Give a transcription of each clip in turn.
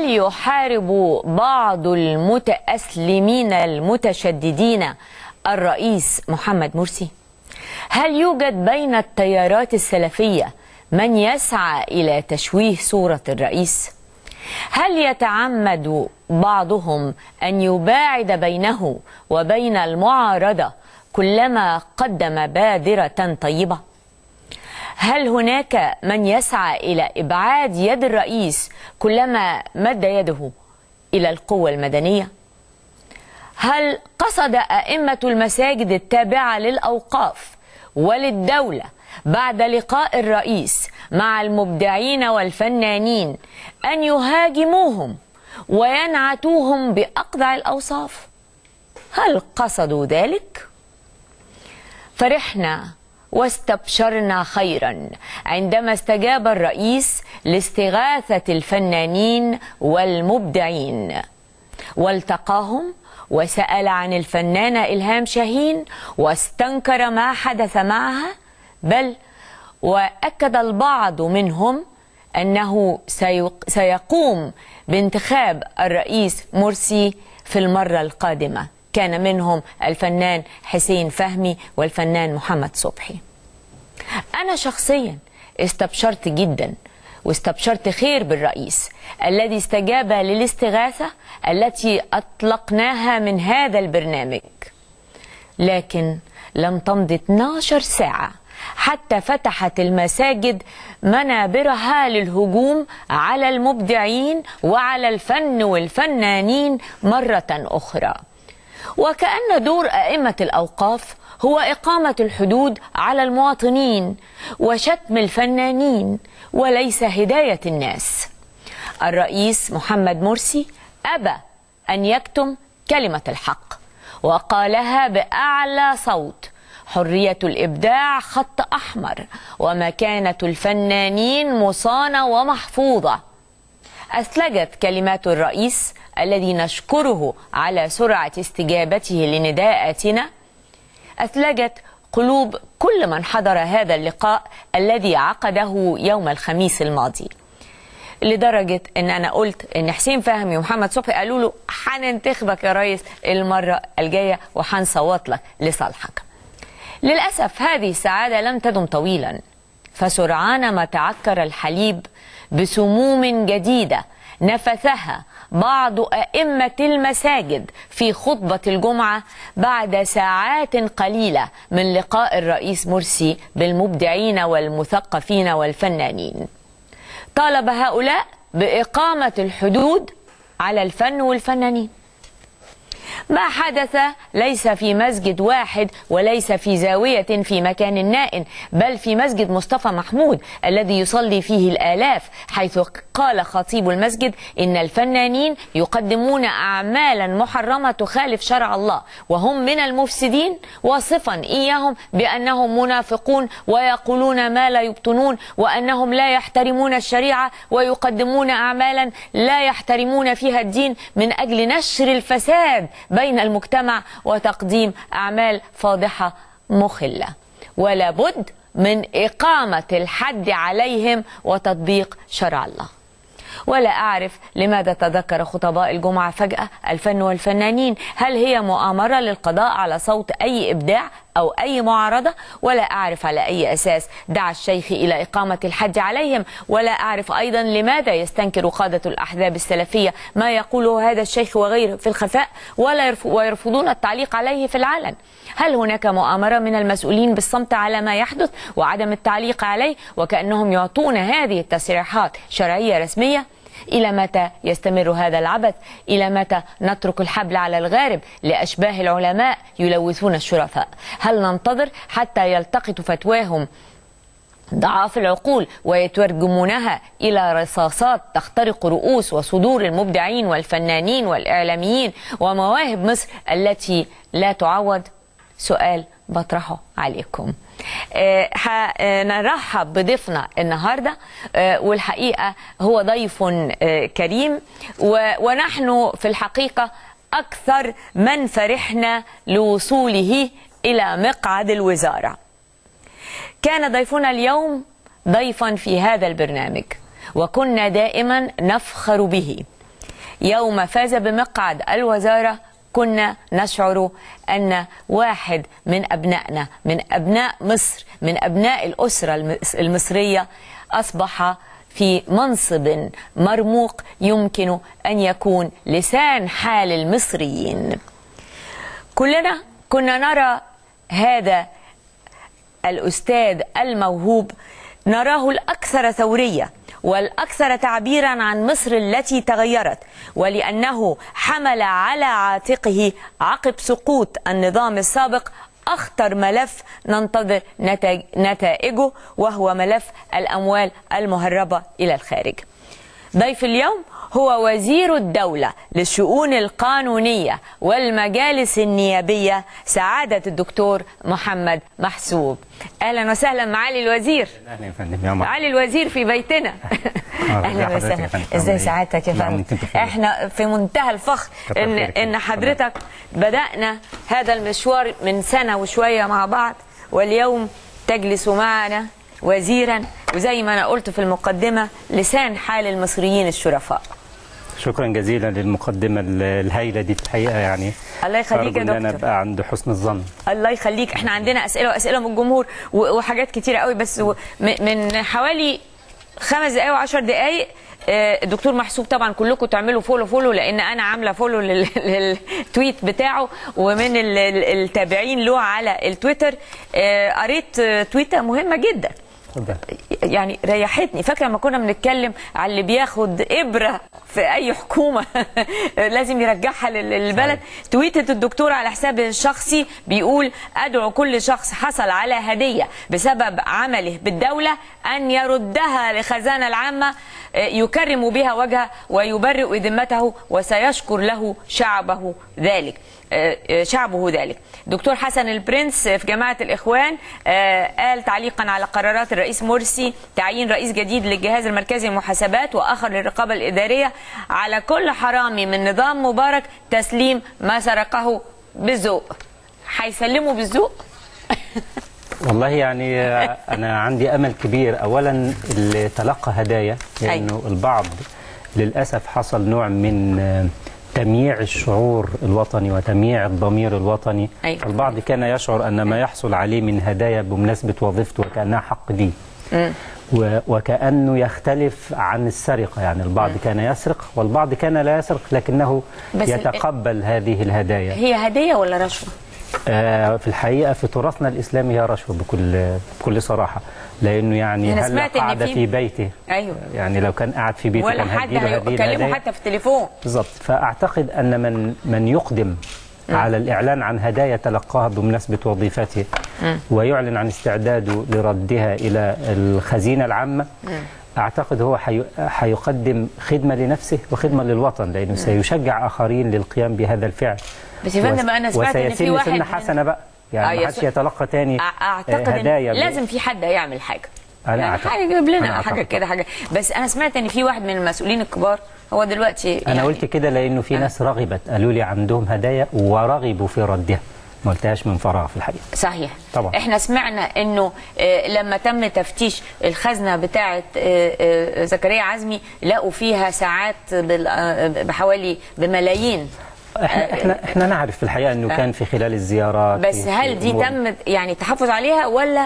هل يحارب بعض المتأسلمين المتشددين الرئيس محمد مرسي؟ هل يوجد بين التيارات السلفية من يسعى إلى تشويه صورة الرئيس؟ هل يتعمد بعضهم أن يباعد بينه وبين المعارضة كلما قدم بادرة طيبة؟ هل هناك من يسعى إلى إبعاد يد الرئيس كلما مد يده إلى القوة المدنية؟ هل قصد أئمة المساجد التابعة للأوقاف وللدولة بعد لقاء الرئيس مع المبدعين والفنانين أن يهاجموهم وينعتوهم بأقذع الأوصاف؟ هل قصدوا ذلك؟ فرحنا واستبشرنا خيرا عندما استجاب الرئيس لاستغاثة الفنانين والمبدعين والتقاهم وسأل عن الفنانة إلهام شاهين واستنكر ما حدث معها بل وأكد البعض منهم أنه سيقوم بانتخاب الرئيس مرسي في المرة القادمة كان منهم الفنان حسين فهمي والفنان محمد صبحي أنا شخصيا استبشرت جدا واستبشرت خير بالرئيس الذي استجاب للاستغاثة التي أطلقناها من هذا البرنامج لكن لم تمض 12 ساعة حتى فتحت المساجد منابرها للهجوم على المبدعين وعلى الفن والفنانين مرة أخرى وكأن دور أئمة الأوقاف هو إقامة الحدود على المواطنين وشتم الفنانين وليس هداية الناس. الرئيس محمد مرسي أبى أن يكتم كلمة الحق وقالها بأعلى صوت حرية الإبداع خط أحمر ومكانة الفنانين مصانة ومحفوظة. أثلجت كلمات الرئيس الذي نشكره على سرعة استجابته لنداءاتنا أثلجت قلوب كل من حضر هذا اللقاء الذي عقده يوم الخميس الماضي لدرجة ان انا قلت ان حسين فهمي ومحمد صبحي قالوا له هننتخبك يا ريس المرة الجاية وهنصوت لك لصالحك للأسف هذه السعادة لم تدم طويلا فسرعان ما تعكر الحليب بسموم جديدة نفثها بعض أئمة المساجد في خطبة الجمعة بعد ساعات قليلة من لقاء الرئيس مرسي بالمبدعين والمثقفين والفنانين. طالب هؤلاء بإقامة الحدود على الفن والفنانين. ما حدث ليس في مسجد واحد وليس في زاوية في مكان نائن بل في مسجد مصطفى محمود الذي يصلي فيه الآلاف حيث قال خطيب المسجد إن الفنانين يقدمون أعمالا محرمة تخالف شرع الله وهم من المفسدين واصفا إياهم بأنهم منافقون ويقولون ما لا يبطنون وأنهم لا يحترمون الشريعة ويقدمون أعمالا لا يحترمون فيها الدين من أجل نشر الفساد بين المجتمع وتقديم أعمال فاضحة مخلة ولا بد من إقامة الحد عليهم وتطبيق شرع الله ولا أعرف لماذا تذكر خطباء الجمعة فجأة الفن والفنانين هل هي مؤامرة للقضاء على صوت أي إبداع أو أي معارضة ولا أعرف على أي أساس دعا الشيخ إلى إقامة الحج عليهم ولا أعرف أيضا لماذا يستنكر قادة الأحزاب السلفية ما يقوله هذا الشيخ وغيره في الخفاء ولا ويرفضون التعليق عليه في العلن هل هناك مؤامرة من المسؤولين بالصمت على ما يحدث وعدم التعليق عليه وكأنهم يعطون هذه التصريحات شرعية رسمية إلى متى يستمر هذا العبث إلى متى نترك الحبل على الغارب لأشباه العلماء يلوثون الشرفاء هل ننتظر حتى يلتقطوا فتواهم ضعاف العقول ويترجمونها إلى رصاصات تخترق رؤوس وصدور المبدعين والفنانين والإعلاميين ومواهب مصر التي لا تعوض سؤال بطرحه عليكم هنرحب بضيفنا النهارده والحقيقه هو ضيف كريم ونحن في الحقيقه اكثر من فرحنا لوصوله الى مقعد الوزاره. كان ضيفنا اليوم ضيفا في هذا البرنامج وكنا دائما نفخر به يوم فاز بمقعد الوزارة كنا نشعر أن واحد من أبنائنا من أبناء مصر من أبناء الأسرة المس- المصرية أصبح في منصب مرموق يمكن أن يكون لسان حال المصريين كلنا كنا نرى هذا الأستاذ الموهوب نراه الأكثر ثورية والأكثر تعبيرا عن مصر التي تغيرت ولأنه حمل على عاتقه عقب سقوط النظام السابق أخطر ملف ننتظر نتائج- نتائجه وهو ملف الأموال المهربة إلى الخارج ضيف اليوم هو وزير الدولة للشؤون القانونية والمجالس النيابية سعادة الدكتور محمد محسوب أهلا وسهلا معالي الوزير اهلا يا فندم يا مرحبا معالي الوزير في بيتنا ازي اهلا حضرتك وسهلا يا فندم؟ ازاي عامل إيه؟ سعادتك يا نعم، فندم أنت بخير. احنا في منتهى الفخر كتر ان خيرك يا ان فندم. حضرتك بدانا هذا المشوار من سنه وشويه مع بعض واليوم تجلس معنا وزيرا وزي ما انا قلت في المقدمه لسان حال المصريين الشرفاء شكرا جزيلا للمقدمه ال- الهائله دي في الحقيقه يعني الله يخليك يا أرجو ان انا دكتور. ابقى عند حسن الظن الله يخليك احنا عندنا اسئله واسئله من الجمهور و- وحاجات كتيره قوي بس و- م- من حوالي خمس دقائق وعشر دقائق آه، الدكتور محسوب طبعا كلكم تعملوا فولو فولو لان انا عامله فولو لل- للتويت بتاعه ومن ال- ال- التابعين له على التويتر آه، قريت آه، تويته مهمه جدا اتفضل يعني ريحتني فاكره لما كنا بنتكلم على اللي بياخد ابره في اي حكومه لازم يرجعها لل- للبلد تويتة الدكتور على حسابه الشخصي بيقول ادعو كل شخص حصل على هديه بسبب عمله بالدوله ان يردها لخزانه العامه آه، يكرم بها وجهه ويبرئ ذمته وسيشكر له شعبه ذلك آه، آه، شعبه ذلك دكتور حسن البرنس في جماعة الإخوان آه، قال تعليقا على قرارات الرئيس مرسي تعيين رئيس جديد للجهاز المركزي للمحاسبات وآخر للرقابة الإدارية على كل حرامي من نظام مبارك تسليم ما سرقه بالذوق هيسلموا بالذوق والله يعني انا عندي امل كبير اولا اللي تلقى هدايا لانه أيوة. البعض للاسف حصل نوع من آه، تمييع الشعور الوطني وتمييع الضمير الوطني أيوة. البعض كان يشعر ان ما يحصل عليه من هدايا بمناسبه وظيفته وكانها حق ليه و- وكأنه يختلف عن السرقة يعني البعض كان يسرق والبعض كان لا يسرق لكنه بس ال- يتقبل هذه الهدايا هي هدية ولا رشوة؟ آه، في الحقيقة في تراثنا الإسلامي هي رشوة بكل بكل صراحة لأنه يعني أنا هل سمعت إن قعد في- في بيته أيوه يعني لو كان قاعد في بيته ولا كان حد هديله هذه هيكلمه الهدايا حتى في التليفون بالضبط فأعتقد أن من من يقدم على الإعلان عن هدايا تلقاها بمناسبة وظيفته ويعلن عن استعداده لردها إلى الخزينة العامة أعتقد هو حي... حيقدم خدمة لنفسه وخدمة للوطن لأنه سيشجع آخرين للقيام بهذا الفعل بس يا فندم أنا سمعت إن في وسيتم واحد سنة من- حسنة بقى آه، يعني يا ما حدش سو- يتلقى تاني أع- آه، اعتقد هدايا إن لازم في حد يعمل حاجه أنا يعني أعتقد- حاجه يجيب لنا أنا حاجه أعتقد. كده حاجه بس انا سمعت ان في واحد من المسؤولين الكبار هو دلوقتي أنا يعني قلت كده لأنه في ناس رغبت قالوا لي عندهم هدايا ورغبوا في ردها ما قلتهاش من فراغ في الحقيقة صحيح طبعا. احنا سمعنا انه آه، لما تم تفتيش الخزنه بتاعه آه، آه، زكريا عزمي لقوا فيها ساعات بال- آه، بحوالي بملايين احنا احنا احنا نعرف في الحقيقه انه كان في خلال الزيارات بس في- هل في دي أمور. تم يعني التحفظ عليها ولا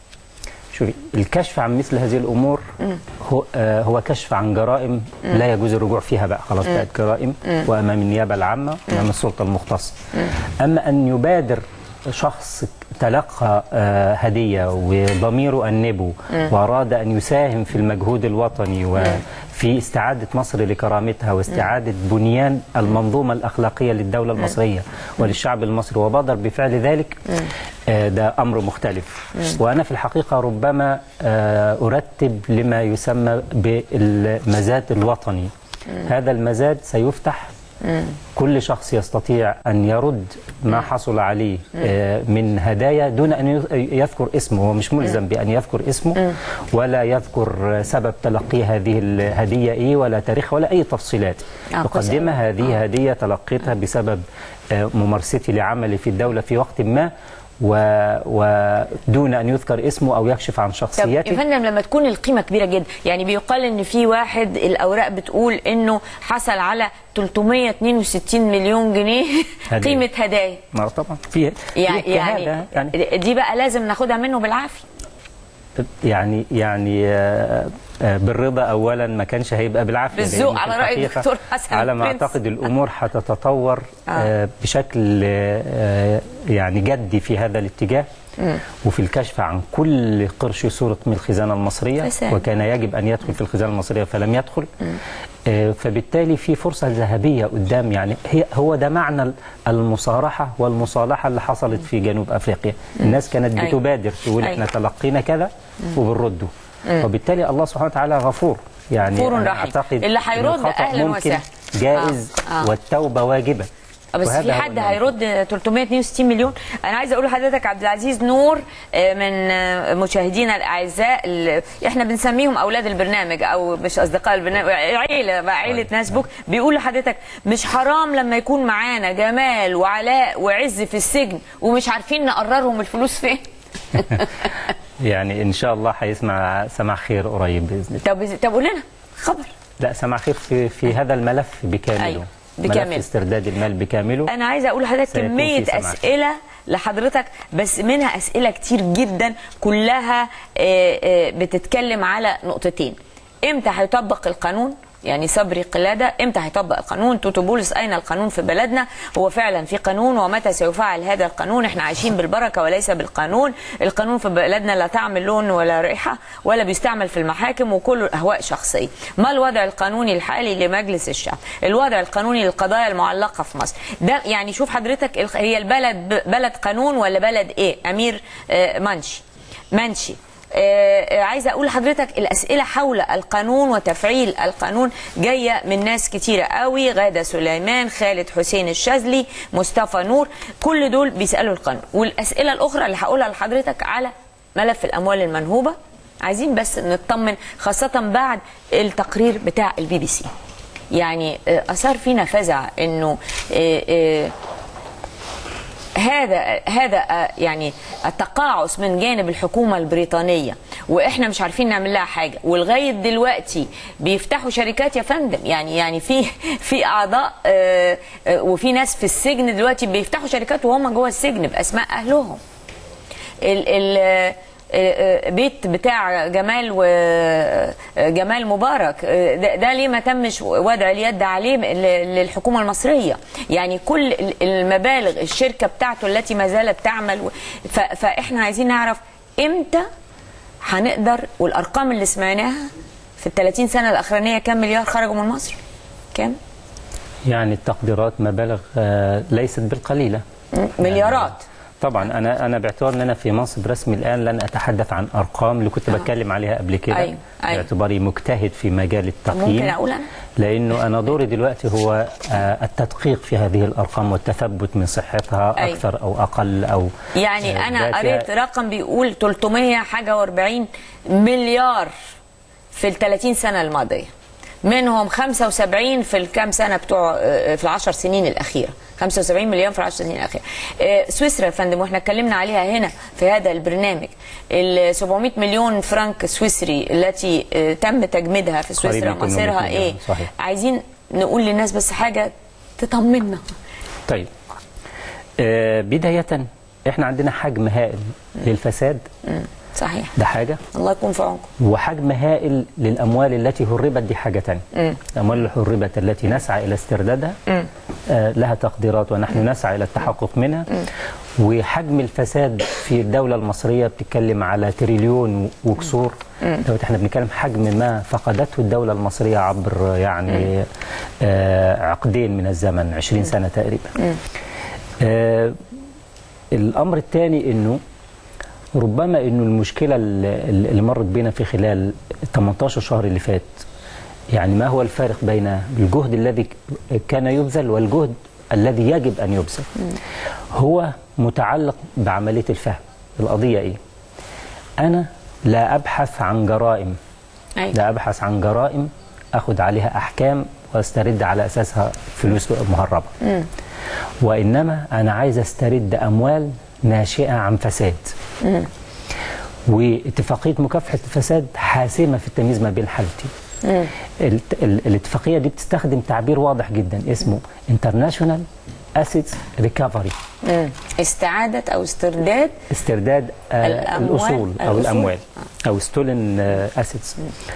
شوفي الكشف عن مثل هذه الامور هو آه هو كشف عن جرائم لا يجوز الرجوع فيها بقى خلاص بقت جرائم وامام النيابه العامه وامام السلطه المختصه اما ان يبادر شخص تلقى آه هديه وضميره انبه واراد ان يساهم في المجهود الوطني وفي استعاده مصر لكرامتها واستعاده بنيان المنظومه الاخلاقيه للدوله المصريه وللشعب المصري وبادر بفعل ذلك آه ده امر مختلف وانا في الحقيقه ربما آه ارتب لما يسمى بالمزاد الوطني هذا المزاد سيفتح كل شخص يستطيع أن يرد ما حصل عليه آه، من هدايا دون أن ي- يذكر اسمه هو مش ملزم بأن يذكر اسمه ولا يذكر آه، سبب تلقي هذه الهدية إيه ولا تاريخ ولا أي تفصيلات آه، كويس يقدمها هذه هدية تلقيتها بسبب آه، ممارستي لعملي في الدولة في وقت ما و- ودون ان يذكر اسمه او يكشف عن طب يا شخصيته فندم لما تكون القيمه كبيره جدا يعني بيقال ان في واحد الاوراق بتقول انه حصل على 362 مليون جنيه هدايا. قيمه هدايا ما طبعا في يعني في يعني, يعني دي بقى لازم ناخدها منه بالعافيه يعني يعني آه، آه، بالرضا اولا ما كانش هيبقى بالعافيه بالذوق لأن في على رأي الحقيقة الدكتور حسن على ما البرنس. اعتقد الامور هتتطور آه، بشكل آه، يعني جدي في هذا الاتجاه وفي الكشف عن كل قرش سرق من الخزانه المصريه فساد. وكان يجب ان يدخل في الخزانه المصريه فلم يدخل آه، فبالتالي في فرصه ذهبيه قدام يعني هي هو ده معنى المصارحه والمصالحه اللي حصلت في جنوب افريقيا الناس كانت أيوة. بتبادر تقول أيوة. احنا تلقينا كذا وبنرده وبالتالي الله سبحانه وتعالى غفور يعني غفور أنا رحيم. اعتقد اللي إن هيرد الخطأ أهلاً ممكن وسهلاً. جائز آه، آه. والتوبه واجبه بس وهذا في هو حد الموضوع. هيرد 362 مليون انا عايزه اقول لحضرتك عبد العزيز نور آه، من آه، مشاهدينا الاعزاء اللي احنا بنسميهم اولاد البرنامج او مش اصدقاء البرنامج عيله بقى عيله ناس بوك بيقول لحضرتك مش حرام لما يكون معانا جمال وعلاء وعز في السجن ومش عارفين نقررهم الفلوس فين يعني ان شاء الله هيسمع سمع خير قريب باذن الله طب طب قول لنا خبر لا سمع خير في في هذا الملف بكامله أيوة، ملف بكامله. استرداد المال بكامله انا عايزه اقول لحضرتك سيكون كميه في سماح. اسئله لحضرتك بس منها اسئله كتير جدا كلها آه، آه، بتتكلم على نقطتين امتى هيطبق القانون يعني صبري قلادة امتى هيطبق القانون توتو بولس اين القانون في بلدنا هو فعلا في قانون ومتى سيفعل هذا القانون احنا عايشين بالبركة وليس بالقانون القانون في بلدنا لا تعمل لون ولا ريحة ولا بيستعمل في المحاكم وكله اهواء شخصية ما الوضع القانوني الحالي لمجلس الشعب الوضع القانوني للقضايا المعلقة في مصر ده يعني شوف حضرتك الخ- هي البلد ب- بلد قانون ولا بلد ايه امير آه، منشي منشي آه، آه، عايزه اقول لحضرتك الاسئله حول القانون وتفعيل القانون جايه من ناس كتيره قوي غاده سليمان خالد حسين الشاذلي مصطفى نور كل دول بيسالوا القانون والاسئله الاخرى اللي هقولها لحضرتك على ملف الاموال المنهوبه عايزين بس نطمن خاصه بعد التقرير بتاع البي بي سي يعني آه، اثار فينا فزع انه آه، آه، هذا هذا آه، يعني التقاعس من جانب الحكومه البريطانيه واحنا مش عارفين نعمل لها حاجه ولغايه دلوقتي بيفتحوا شركات يا فندم يعني يعني في في اعضاء آه، آه، وفي ناس في السجن دلوقتي بيفتحوا شركات وهم جوه السجن باسماء اهلهم ال ال آه، بيت بتاع جمال وجمال مبارك آه، ده, ده ليه ما تمش وضع اليد عليه ل- للحكومه المصريه يعني كل ال- المبالغ الشركه بتاعته التي ما زالت تعمل و- ف- فاحنا عايزين نعرف امتى هنقدر والارقام اللي سمعناها في ال 30 سنه الاخرانيه كام مليار خرجوا من مصر كام يعني التقديرات مبالغ آه، ليست بالقليله مليارات طبعا انا انا باعتبار ان انا في منصب رسمي الان لن اتحدث عن ارقام اللي كنت بتكلم عليها قبل كده أيوة، أيوة. باعتباري مجتهد في مجال طب التقييم ممكن اقول انا لانه انا دوري دلوقتي هو آه، التدقيق في هذه الارقام والتثبت من صحتها أيوة. اكثر او اقل او يعني آه، انا ده قريت فيها- رقم بيقول 300 حاجه و40 مليار في ال 30 سنه الماضيه منهم 75 في الكام سنه بتوع آه، في العشر سنين الاخيره 75 مليون في العشر سنين الاخيره آه، سويسرا يا فندم واحنا اتكلمنا عليها هنا في هذا البرنامج ال 700 مليون فرنك سويسري التي آه، تم تجميدها في قريب سويسرا من 800 مصيرها مليون، ايه صحيح. عايزين نقول للناس بس حاجه تطمنا طيب آه، بدايه احنا عندنا حجم هائل للفساد مم، صحيح ده حاجه الله يكون في عونكم وحجم هائل للاموال التي هربت دي حاجه ثانيه الاموال اللي هربت التي نسعى الى استردادها آه لها تقديرات ونحن نسعى الى التحقق منها وحجم الفساد في الدوله المصريه بتتكلم على تريليون وكسور دوت احنا بنتكلم حجم ما فقدته الدوله المصريه عبر يعني آه عقدين من الزمن 20 سنه تقريبا آه الامر الثاني انه ربما انه المشكله اللي اللي مرت بينا في خلال 18 شهر اللي فات يعني ما هو الفارق بين الجهد الذي كان يبذل والجهد الذي يجب ان يبذل هو متعلق بعمليه الفهم القضيه ايه انا لا ابحث عن جرائم أيوة. لا ابحث عن جرائم اخذ عليها احكام واسترد على اساسها فلوس مهربه وانما انا عايز استرد اموال ناشئه عن فساد واتفاقيه مكافحه الفساد حاسمه في التمييز ما بين حالتين الت- ال- الاتفاقيه دي بتستخدم تعبير واضح جدا اسمه انترناشونال اسيتس ريكفري مم. استعادة أو استرداد استرداد آه، الأموال- الاصول او الأصول. الاموال او ستولن اسيتس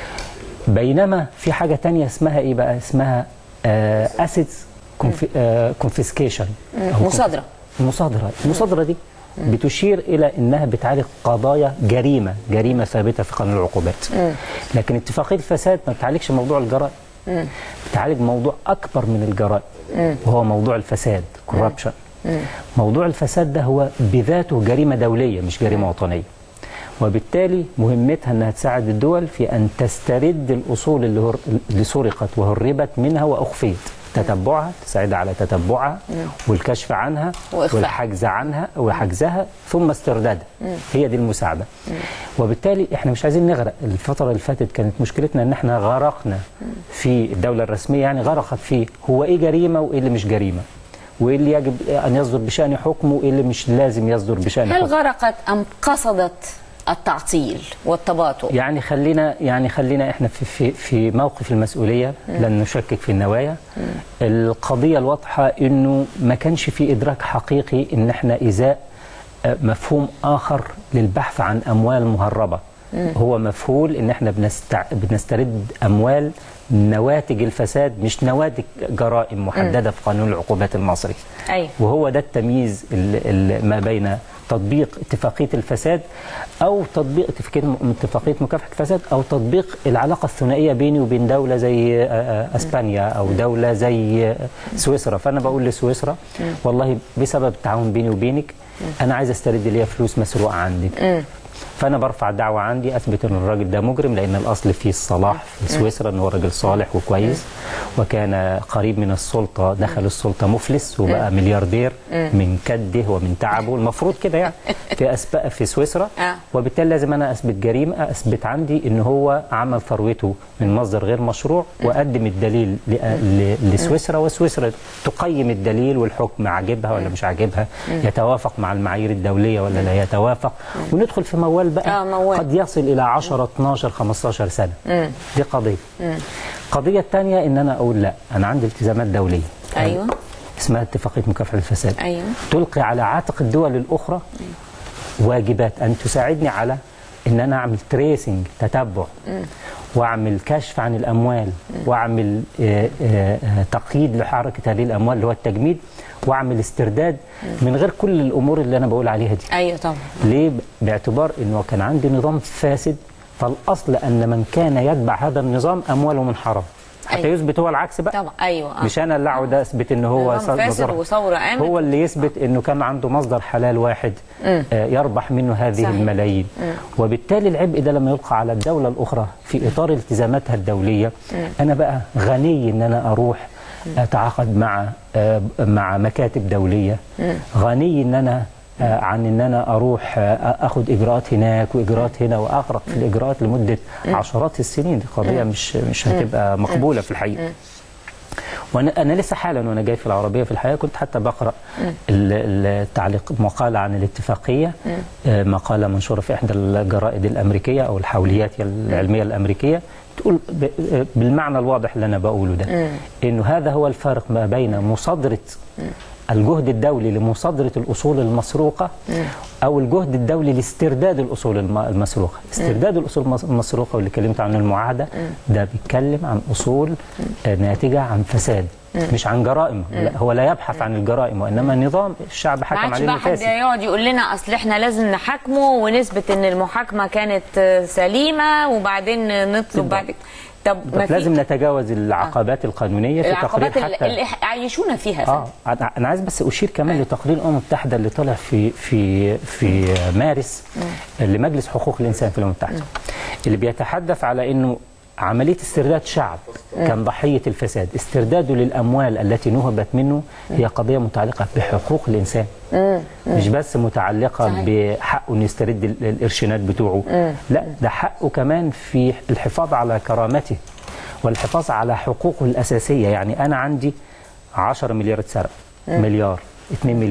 بينما في حاجه تانية اسمها ايه بقى اسمها اسيتس كونفيسكيشن مصادرة المصادره المصادره دي بتشير الى انها بتعالج قضايا جريمه جريمه ثابته في قانون العقوبات لكن اتفاقيه الفساد ما بتعالجش موضوع الجرائم بتعالج موضوع اكبر من الجرائم وهو موضوع الفساد كوربشن موضوع الفساد ده هو بذاته جريمه دوليه مش جريمه وطنيه وبالتالي مهمتها انها تساعد الدول في ان تسترد الاصول اللي, هر... اللي سرقت وهربت منها واخفيت تتبعها تساعدها على تتبعها والكشف عنها وإخفاء. والحجز عنها وحجزها ثم استردادها هي دي المساعده وبالتالي احنا مش عايزين نغرق الفتره اللي فاتت كانت مشكلتنا ان احنا غرقنا في الدوله الرسميه يعني غرقت في هو ايه جريمه وايه اللي مش جريمه وايه اللي يجب ان يصدر بشان حكم وايه اللي مش لازم يصدر بشان هل حكم غرقت أم قصدت التعطيل والتباطؤ يعني خلينا يعني خلينا احنا في في في موقف المسؤوليه لن نشكك في النوايا القضيه الواضحه انه ما كانش في ادراك حقيقي ان احنا ازاء آه، مفهوم اخر للبحث عن اموال مهربه هو مفهول ان احنا بنستع... بنسترد اموال نواتج الفساد مش نواتج جرائم محدده في قانون العقوبات المصري أيوة. وهو ده التمييز ال- ال- ما بين تطبيق اتفاقيه الفساد او تطبيق اتفاقيه اتفاقيه مكافحه الفساد او تطبيق العلاقه الثنائيه بيني وبين دوله زي آه، آه، اسبانيا او دوله زي آه، سويسرا فانا بقول لسويسرا والله بسبب التعاون بيني وبينك انا عايز استرد ليا فلوس مسروقه عندك فانا برفع دعوه عندي اثبت ان الراجل ده مجرم لان الاصل فيه الصلاح في سويسرا ان هو راجل صالح وكويس وكان قريب من السلطه دخل السلطه مفلس وبقى ملياردير من كده ومن تعبه المفروض كده يعني في أسبق في سويسرا آه. وبالتالي لازم انا اثبت جريمه اثبت عندي ان هو عمل ثروته من مصدر غير مشروع وقدم الدليل ل- ل- لسويسرا وسويسرا تقيم الدليل والحكم عاجبها ولا مش عاجبها يتوافق مع المعايير الدوليه ولا لا يتوافق وندخل في موال بقى آه، موال. قد يصل الى 10 12 15 سنه دي قضيه القضيه الثانيه ان انا اقول لا انا عندي التزامات دوليه أيوة اسمها اتفاقيه مكافحه الفساد أيوة تلقي على عاتق الدول الأخرى واجبات أن تساعدني على أن أنا أعمل تريسنج تتبع وأعمل كشف عن الأموال وأعمل آه، آه، آه، تقييد لحركة هذه الأموال اللي هو التجميد وأعمل استرداد من غير كل الأمور اللي أنا بقول عليها دي أيوة طبعا ليه؟ باعتبار أنه كان عندي نظام فاسد فالأصل أن من كان يتبع هذا النظام أمواله من حرام حتى أيوة. يثبت هو العكس بقى طبعا أيوة آه. مش انا اللي اقعد اثبت ان هو نظام فاسد مصدر- وثورة قامت. هو اللي يثبت انه كان عنده مصدر حلال واحد آه، يربح منه هذه صحيح. الملايين وبالتالي العبء ده لما يلقى على الدوله الاخرى في اطار التزاماتها الدوليه انا بقى غني ان انا اروح اتعاقد مع آه، مع مكاتب دوليه غني ان انا آه، عن ان انا اروح آه، اخد اجراءات هناك واجراءات هنا واغرق في الاجراءات لمده عشرات السنين دي قضيه مش مش هتبقى مقبوله في الحقيقه وانا انا لسه حالا وانا جاي في العربيه في الحياه كنت حتى بقرا ال- التعليق مقاله عن الاتفاقيه آه، مقاله منشوره في احدى الجرائد الامريكيه او الحوليات العلميه الامريكيه تقول ب- آه، بالمعنى الواضح اللي انا بقوله ده انه هذا هو الفارق ما بين مصادره الجهد الدولي لمصادرة الأصول المسروقة أو الجهد الدولي لاسترداد الأصول الم- المسروقة استرداد الأصول المس- المسروقة واللي اتكلمت عنه المعاهدة ده بيتكلم عن أصول آه، ناتجة عن فساد مش عن جرائم لا هو لا يبحث عن الجرائم وإنما نظام الشعب ما حكم عادش عليه بقى إنه حد فاسد يقعد يقول لنا اصل احنا لازم نحاكمه ونثبت ان المحاكمه كانت آه، سليمه وبعدين نطلب بعد طب ما طب في لازم نتجاوز العقبات القانونية في تقرير العقبات اللي, حتى اللي عايشونا فيها يا اه فندم. انا أنا عايز بس اشير كمان لتقرير الامم المتحده اللي طلع في في في مارس لمجلس حقوق الانسان في الامم المتحده اللي بيتحدث على انه عمليه استرداد شعب كان ضحيه الفساد استرداده للاموال التي نهبت منه هي قضيه متعلقه بحقوق الانسان مش بس متعلقه صحيح. بحقه انه يسترد ال- القرشينات بتوعه لا ده حقه كمان في الحفاظ على كرامته والحفاظ على حقوقه الاساسيه يعني انا عندي 10 مليار اتسرق مليار 2 مليار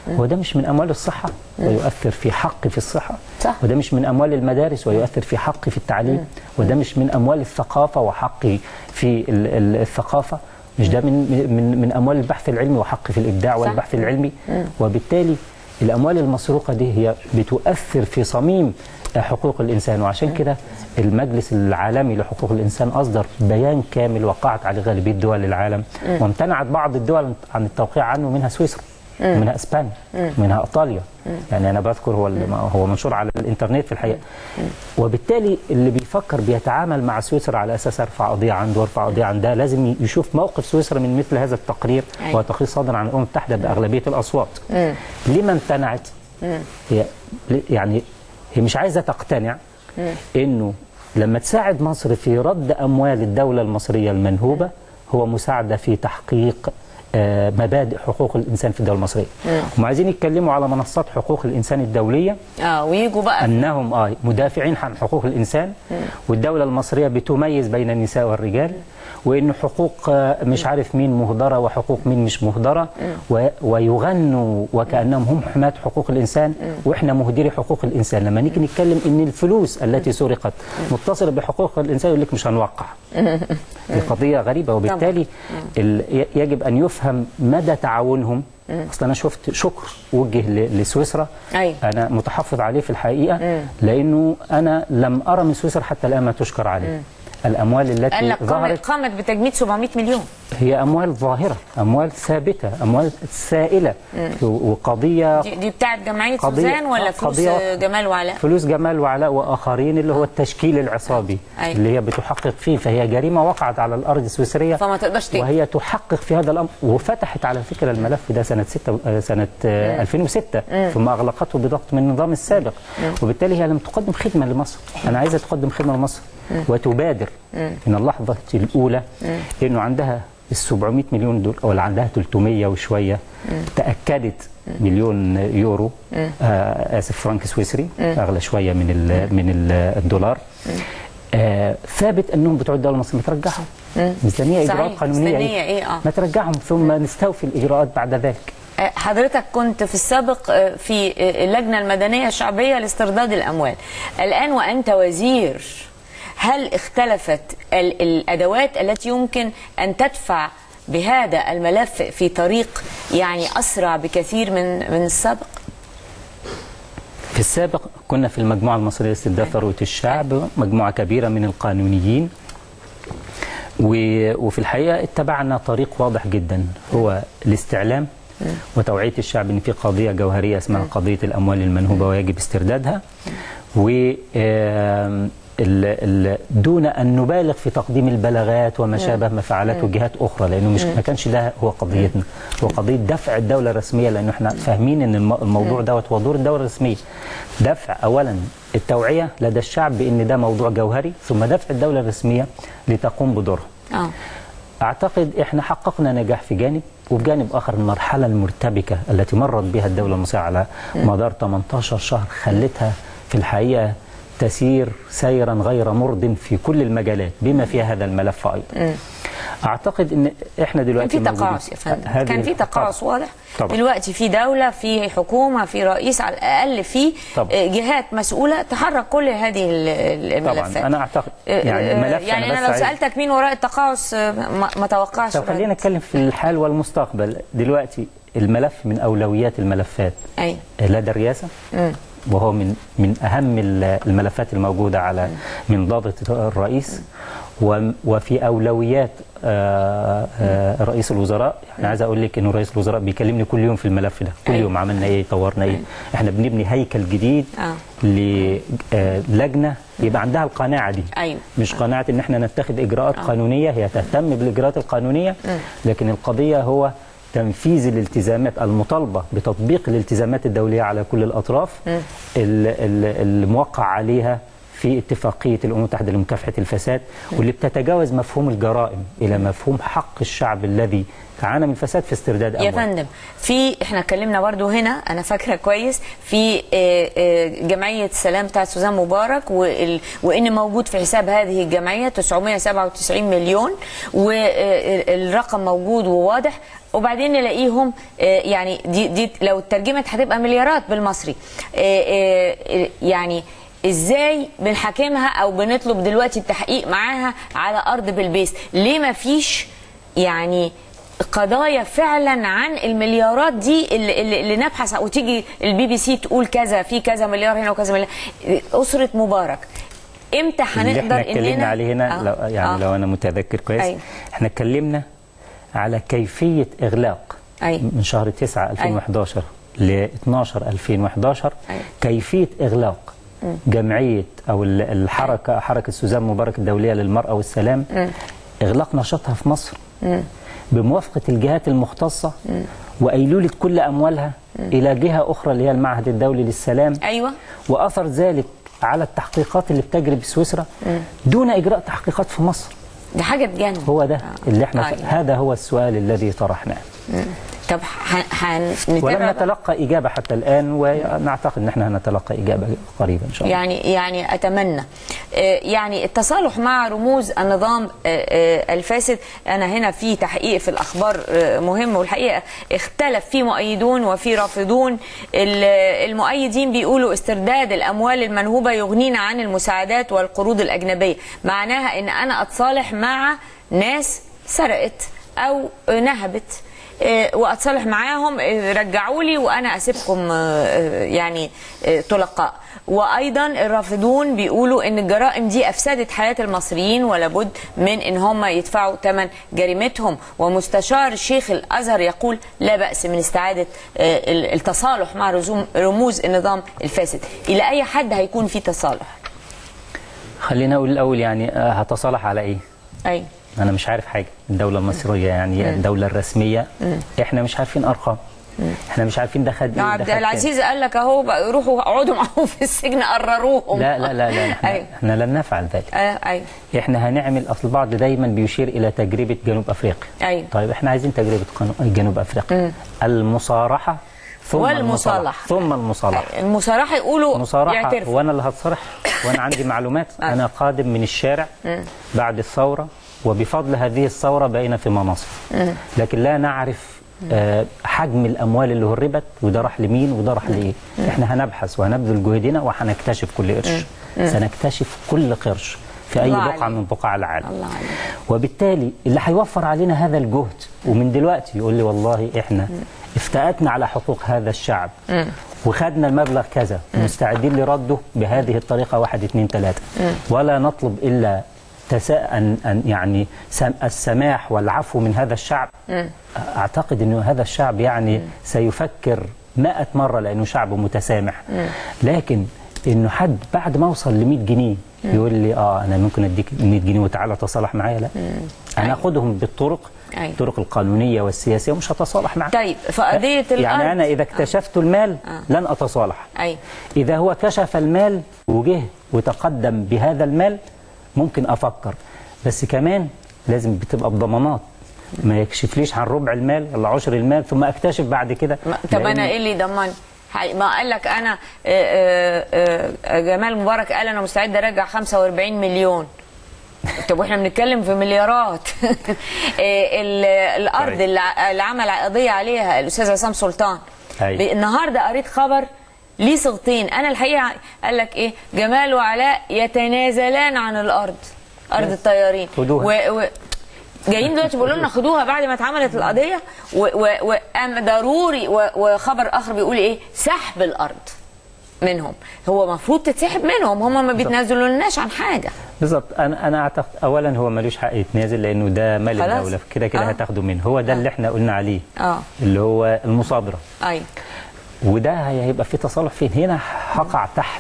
هو ده مش من اموال الصحه ويؤثر في حقي في الصحه صح. وده مش من اموال المدارس ويؤثر في حقي في التعليم وده مش من اموال الثقافه وحقي في ال- ال- الثقافه مش ده من من من اموال البحث العلمي وحقي في الابداع والبحث العلمي وبالتالي الاموال المسروقه دي هي بتؤثر في صميم حقوق الانسان وعشان كده المجلس العالمي لحقوق الانسان اصدر بيان كامل وقعت عليه غالبيه دول العالم وامتنعت بعض الدول عن التوقيع عنه منها سويسرا منها اسبانيا منها ايطاليا يعني انا بذكر هو ال- هو منشور على الانترنت في الحقيقه وبالتالي اللي بيفكر بيتعامل مع سويسرا على اساس ارفع قضيه عنده وارفع قضيه عندها لازم يشوف موقف سويسرا من مثل هذا التقرير أيوة. وهو تقرير صادر عن الامم المتحده باغلبيه الاصوات لما امتنعت هي يعني هي مش عايزه تقتنع انه لما تساعد مصر في رد اموال الدوله المصريه المنهوبه هو مساعده في تحقيق آه، مبادئ حقوق الانسان في الدوله المصريه. هم عايزين يتكلموا على منصات حقوق الانسان الدوليه اه ويجوا بقى انهم اه مدافعين عن حقوق الانسان والدوله المصريه بتميز بين النساء والرجال وان حقوق آه، مش عارف مين مهدره وحقوق مين مش مهدره و- ويغنوا وكانهم هم حماة حقوق الانسان واحنا مهدري حقوق الانسان لما نيجي نتكلم ان الفلوس التي سرقت متصله بحقوق الانسان يقول لك مش هنوقع دي قضيه غريبه وبالتالي ال- ي- يجب ان يفهم مدى تعاونهم اصل انا شفت شكر وجه ل- لسويسرا أيوة. انا متحفظ عليه في الحقيقه لانه انا لم ارى من سويسرا حتى الان ما تشكر عليه الاموال قال التي لك قامت ظهرت قامت بتجميد 700 مليون هي اموال ظاهره اموال ثابته اموال سائله وقضيه دي, دي بتاعت جمعيه قضية- سوزان ولا آه، فلوس قضية- آه، جمال وعلاء فلوس جمال وعلاء واخرين اللي هو التشكيل العصابي أيوة. اللي هي بتحقق فيه فهي جريمه وقعت على الارض السويسريه فما تقدرش تجري. وهي تحقق في هذا الامر وفتحت على فكره الملف ده سنه 6 آه، سنه آه، 2006 ثم اغلقته بضغط من النظام السابق وبالتالي هي لم تقدم خدمه لمصر انا عايزه تقدم خدمه لمصر وتبادر من اللحظه الاولى انه عندها ال 700 مليون دول او اللي عندها 300 وشويه تاكدت مليون يورو آه اسف فرنك سويسري اغلى شويه من ال من ال الدولار آه ثابت انهم بتوع الدوله المصريه ما ترجعهم ميزانيه صحيح. اجراءات قانونيه ميزانية إيه؟ آه. ما ترجعهم ثم نستوفي الاجراءات بعد ذلك آه، حضرتك كنت في السابق آه، في آه، اللجنة المدنية الشعبية لاسترداد الأموال الآن وأنت وزير هل اختلفت ال- الأدوات التي يمكن أن تدفع بهذا الملف في طريق يعني أسرع بكثير من من السابق؟ في السابق كنا في المجموعة المصرية لاسترداد ثروة الشعب مجموعة كبيرة من القانونيين و- وفي الحقيقة اتبعنا طريق واضح جدا هو الاستعلام وتوعية الشعب ان في قضية جوهرية اسمها قضية الأموال المنهوبة ويجب استردادها و آم، ال- ال- دون ان نبالغ في تقديم البلاغات وما شابه ما فعلته جهات اخرى لانه مش ما كانش ده هو قضيتنا هو قضيه دفع الدوله الرسميه لانه احنا فاهمين ان الم- الموضوع دوت هو دور الدوله الرسميه دفع اولا التوعيه لدى الشعب بان ده موضوع جوهري ثم دفع الدوله الرسميه لتقوم بدورها آه. اعتقد احنا حققنا نجاح في جانب وفي جانب اخر المرحله المرتبكه التي مرت بها الدوله المصريه على مدار 18 شهر خلتها في الحقيقه تسير سيرا غير مرض في كل المجالات بما فيها هذا الملف ايضا. اعتقد ان احنا كان دلوقتي في موجودين- تقاعس يا فندم هذه- كان في تقاعس طبعاً. واضح طبعاً. دلوقتي في دولة في حكومة في رئيس على الأقل في طبعاً. آه، جهات مسؤولة تحرك كل هذه ال- ال- الملفات طبعا انا اعتقد آه، يعني آه، ملف يعني بس أنا لو عايز- سألتك مين وراء التقاعس آه، ما, ما توقعش طب خلينا رد. نتكلم في الحال والمستقبل دلوقتي الملف من اولويات الملفات أيوة لدى الرئاسة وهو من من أهم ال- الملفات الموجودة على من ضابط الرئيس و- وفي أولويات آه، آه، رئيس الوزراء يعني عايز أقول لك إنه رئيس الوزراء بيكلمني كل يوم في الملف ده كل أيوة. يوم عملنا إيه طورنا إيه إحنا بنبني هيكل جديد آه. للجنة يبقى عندها القناعة دي أيوة. مش قناعة إن إحنا نتخذ إجراءات قانونية هي تهتم بالإجراءات القانونية لكن القضية هو تنفيذ الالتزامات المطالبة بتطبيق الالتزامات الدولية على كل الأطراف ال- ال- الموقع عليها في اتفاقيه الامم المتحده لمكافحه الفساد واللي بتتجاوز مفهوم الجرائم الى مفهوم حق الشعب الذي تعانى من الفساد في استرداد يا اموال فندم في احنا اتكلمنا برضو هنا انا فاكره كويس في آه، آه، جمعيه السلام بتاعت سوزان مبارك وال- وان موجود في حساب هذه الجمعيه 997 مليون والرقم موجود وواضح وبعدين نلاقيهم آه، يعني دي دي لو اترجمت هتبقى مليارات بالمصري آه، آه، آه، يعني ازاي بنحاكمها او بنطلب دلوقتي التحقيق معاها على ارض بلبيس ليه ما فيش يعني قضايا فعلا عن المليارات دي اللي, اللي, اللي نبحث وتيجي البي بي سي تقول كذا في كذا مليار هنا وكذا مليار اسره مبارك امتى اللي هنقدر احنا اتكلمنا عليه هنا آه، لو يعني آه. لو انا متذكر كويس أيوة. احنا اتكلمنا على كيفيه اغلاق أيوة. من شهر 9 2011 ل 12 2011 أيوة. كيفيه اغلاق جمعيه او ال- الحركه حركه سوزان مبارك الدوليه للمراه والسلام اغلاق نشاطها في مصر بموافقه الجهات المختصه وايلوله كل اموالها الى جهه اخرى اللي هي المعهد الدولي للسلام ايوه واثر ذلك على التحقيقات اللي بتجري بسويسرا دون اجراء تحقيقات في مصر دي حاجه تجنن هو ده اللي احنا أيوة. هذا هو السؤال الذي طرحناه طب ه- ولم هنتابع نتلقى اجابه حتى الان ونعتقد ان احنا هنتلقى اجابه قريبا ان شاء الله يعني يعني اتمنى آه، يعني التصالح مع رموز النظام آه، آه، الفاسد انا هنا في تحقيق في الاخبار آه، مهم والحقيقه اختلف في مؤيدون وفي رافضون ال- المؤيدين بيقولوا استرداد الاموال المنهوبه يغنينا عن المساعدات والقروض الاجنبيه معناها ان انا اتصالح مع ناس سرقت او نهبت آه، واتصالح معاهم آه، رجعوا لي وانا اسيبكم آه، آه، يعني آه، طلقاء وايضا الرافضون بيقولوا ان الجرائم دي افسدت حياه المصريين ولابد من ان هم يدفعوا ثمن جريمتهم ومستشار الشيخ الازهر يقول لا باس من استعاده آه، ال- التصالح مع رزوم- رموز النظام الفاسد الى اي حد هيكون في تصالح خلينا اقول الاول يعني آه، هتصالح على ايه اي انا مش عارف حاجه الدوله المصريه يعني الدوله الرسميه احنا مش عارفين ارقام احنا مش عارفين ده خد ايه ده عبد خد كام. العزيز قال لك اهو بقى روحوا اقعدوا معاهم في السجن قرروهم لا لا لا لا احنا, أيوة. احنا لن نفعل ذلك آه، ايوه احنا هنعمل اصل البعض دايما بيشير الى تجربه جنوب افريقيا أيوة. طيب احنا عايزين تجربه قانو- جنوب افريقيا المصارحه ثم والمصالحة. المصالحه ثم المصالحه المصارحه يقولوا مصارحه يعترفوا وانا اللي هتصرح وانا عندي معلومات انا قادم من الشارع بعد الثوره وبفضل هذه الثوره بقينا في مناصب لكن لا نعرف آه، حجم الاموال اللي هربت وده راح لمين وده راح لايه احنا هنبحث وهنبذل جهدنا وهنكتشف كل قرش سنكتشف كل قرش في اي الله بقعه عليك. من بقاع العالم الله عليك. وبالتالي اللي هيوفر علينا هذا الجهد ومن دلوقتي يقول لي والله احنا افتأتنا على حقوق هذا الشعب وخدنا المبلغ كذا مستعدين لرده بهذه الطريقة واحد اثنين ثلاثة ولا نطلب إلا تسا... أن... أن يعني سم... السماح والعفو من هذا الشعب أعتقد أنه هذا الشعب يعني سيفكر مائة مرة لأنه شعب متسامح لكن انه حد بعد ما اوصل ل 100 جنيه يقول لي اه انا ممكن اديك 100 جنيه وتعالى تصالح معايا لا انا اخدهم بالطرق أيوة. الطرق القانونيه والسياسيه ومش هتصالح معاه طيب فقضيه الارض يعني انا اذا اكتشفت المال لن اتصالح ايوه اذا هو كشف المال وجه وتقدم بهذا المال ممكن افكر بس كمان لازم بتبقى بضمانات ما يكشفليش عن ربع المال ولا عشر المال ثم اكتشف بعد كده ما- طب لأن- انا ايه اللي يضمني حي- ما قال لك انا آه، آه، آه، جمال مبارك قال انا مستعد ارجع 45 مليون طب واحنا بنتكلم في مليارات آه، ال- الارض طيب. اللي ع- اللي عمل قضيه عليها الاستاذ عصام سلطان أيوة. ب- النهارده قريت خبر ليه صيغتين انا الحقيقه قال لك ايه جمال وعلاء يتنازلان عن الارض ارض بس. الطيارين خدوها. و... و... جايين دلوقتي بيقولوا لنا خدوها بعد ما اتعملت القضيه و... و... وأم ضروري و... وخبر اخر بيقول ايه سحب الارض منهم هو المفروض تتسحب منهم هم ما بيتنازلوناش عن حاجه بالظبط انا انا اعتقد اولا هو ملوش حق يتنازل لانه ده مال خلاص. الدوله كده كده آه. هتاخده منه هو ده اللي احنا قلنا عليه اه اللي هو المصادره ايوه وده هيبقى في تصالح فين هنا هقع تحت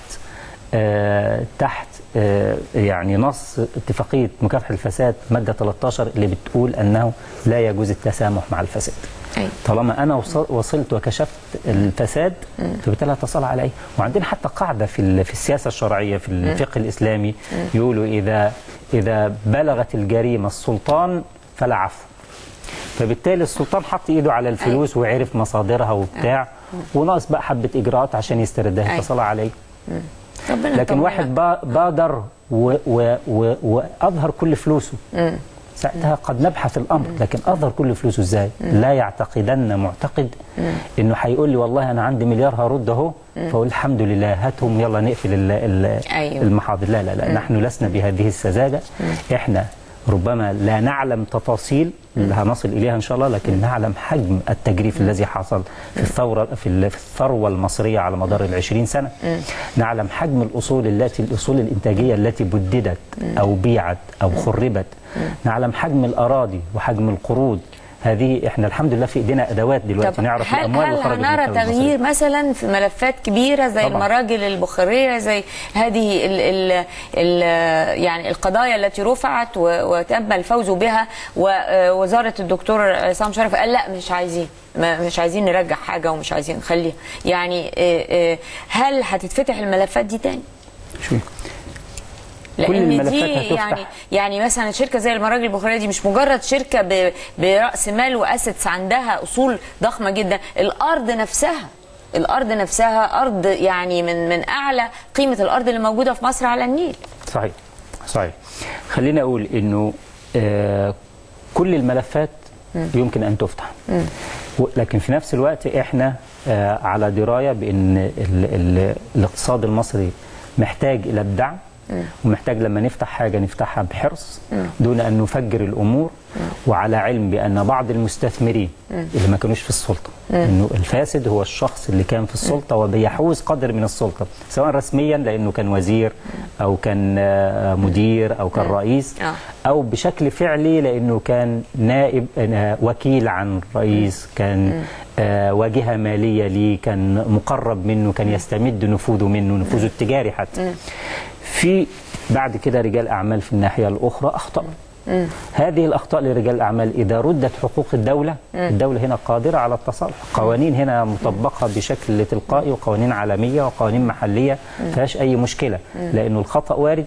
آه تحت آه يعني نص اتفاقيه مكافحه الفساد ماده 13 اللي بتقول انه لا يجوز التسامح مع الفساد أيوة. طالما انا وص- وصلت وكشفت الفساد فبالتالي اتصل عليه وعندنا حتى قاعده في ال- في السياسه الشرعيه في الفقه الاسلامي يقولوا اذا اذا بلغت الجريمه السلطان فلا عفو فبالتالي السلطان حط ايده على الفلوس وعرف مصادرها وبتاع وناقص بقى حبه اجراءات عشان يستردها أيوة. اتصل عليه ربنا لكن يطمنك. واحد با- بادر و و و واظهر كل فلوسه ساعتها قد نبحث الامر لكن اظهر كل فلوسه ازاي لا يعتقدن معتقد انه هيقول لي والله انا عندي مليار هرد اهو فاقول الحمد لله هاتهم يلا نقفل ال- ال- أيوة. المحاضر لا لا لا نحن لسنا بهذه السذاجه احنا ربما لا نعلم تفاصيل اللي هنصل اليها ان شاء الله لكن نعلم حجم التجريف الذي حصل في الثوره في ال- في الثروه المصريه على مدار العشرين سنه نعلم حجم الاصول التي الاصول الانتاجيه التي بددت او بيعت او خربت نعلم حجم الاراضي وحجم القروض هذه احنا الحمد لله في ايدينا ادوات دلوقتي طب نعرف هل, الاموال هل اللي خرجت من هنرى الدولة المصرية. تغيير مثلا في ملفات كبيره زي طبعاً. المراجل البخاريه زي هذه ال ال ال يعني القضايا التي رفعت و- وتم الفوز بها ووزاره الدكتور عصام شرف قال لا مش عايزين ما- مش عايزين نرجع حاجه ومش عايزين نخليها يعني آه، آه، هل هتتفتح الملفات دي تاني؟ شو كل لان الملفات دي هتفتح. يعني يعني مثلا شركه زي المراجل البخاريه دي مش مجرد شركه ب- براس مال واسيتس عندها اصول ضخمه جدا الارض نفسها الارض نفسها ارض يعني من من اعلى قيمه الارض اللي موجوده في مصر على النيل صحيح صحيح خليني اقول انه آه كل الملفات يمكن ان تفتح و- لكن في نفس الوقت احنا آه على درايه بان ال ال الاقتصاد المصري محتاج الى الدعم ومحتاج لما نفتح حاجه نفتحها بحرص دون ان نفجر الامور وعلى علم بان بعض المستثمرين اللي ما كانوش في السلطه انه الفاسد هو الشخص اللي كان في السلطه وبيحوز قدر من السلطه سواء رسميا لانه كان وزير او كان آه، مدير او كان رئيس آه. او بشكل فعلي لانه كان نائب آه، وكيل عن رئيس كان آه، واجهه ماليه ليه كان مقرب منه كان يستمد نفوذه منه نفوذه التجاري حتى في بعد كده رجال اعمال في الناحيه الاخرى اخطاوا هذه الاخطاء لرجال الاعمال اذا ردت حقوق الدوله الدوله هنا قادره على التصالح قوانين هنا مطبقه بشكل تلقائي وقوانين عالميه وقوانين محليه ما فيهاش اي مشكله لانه الخطا وارد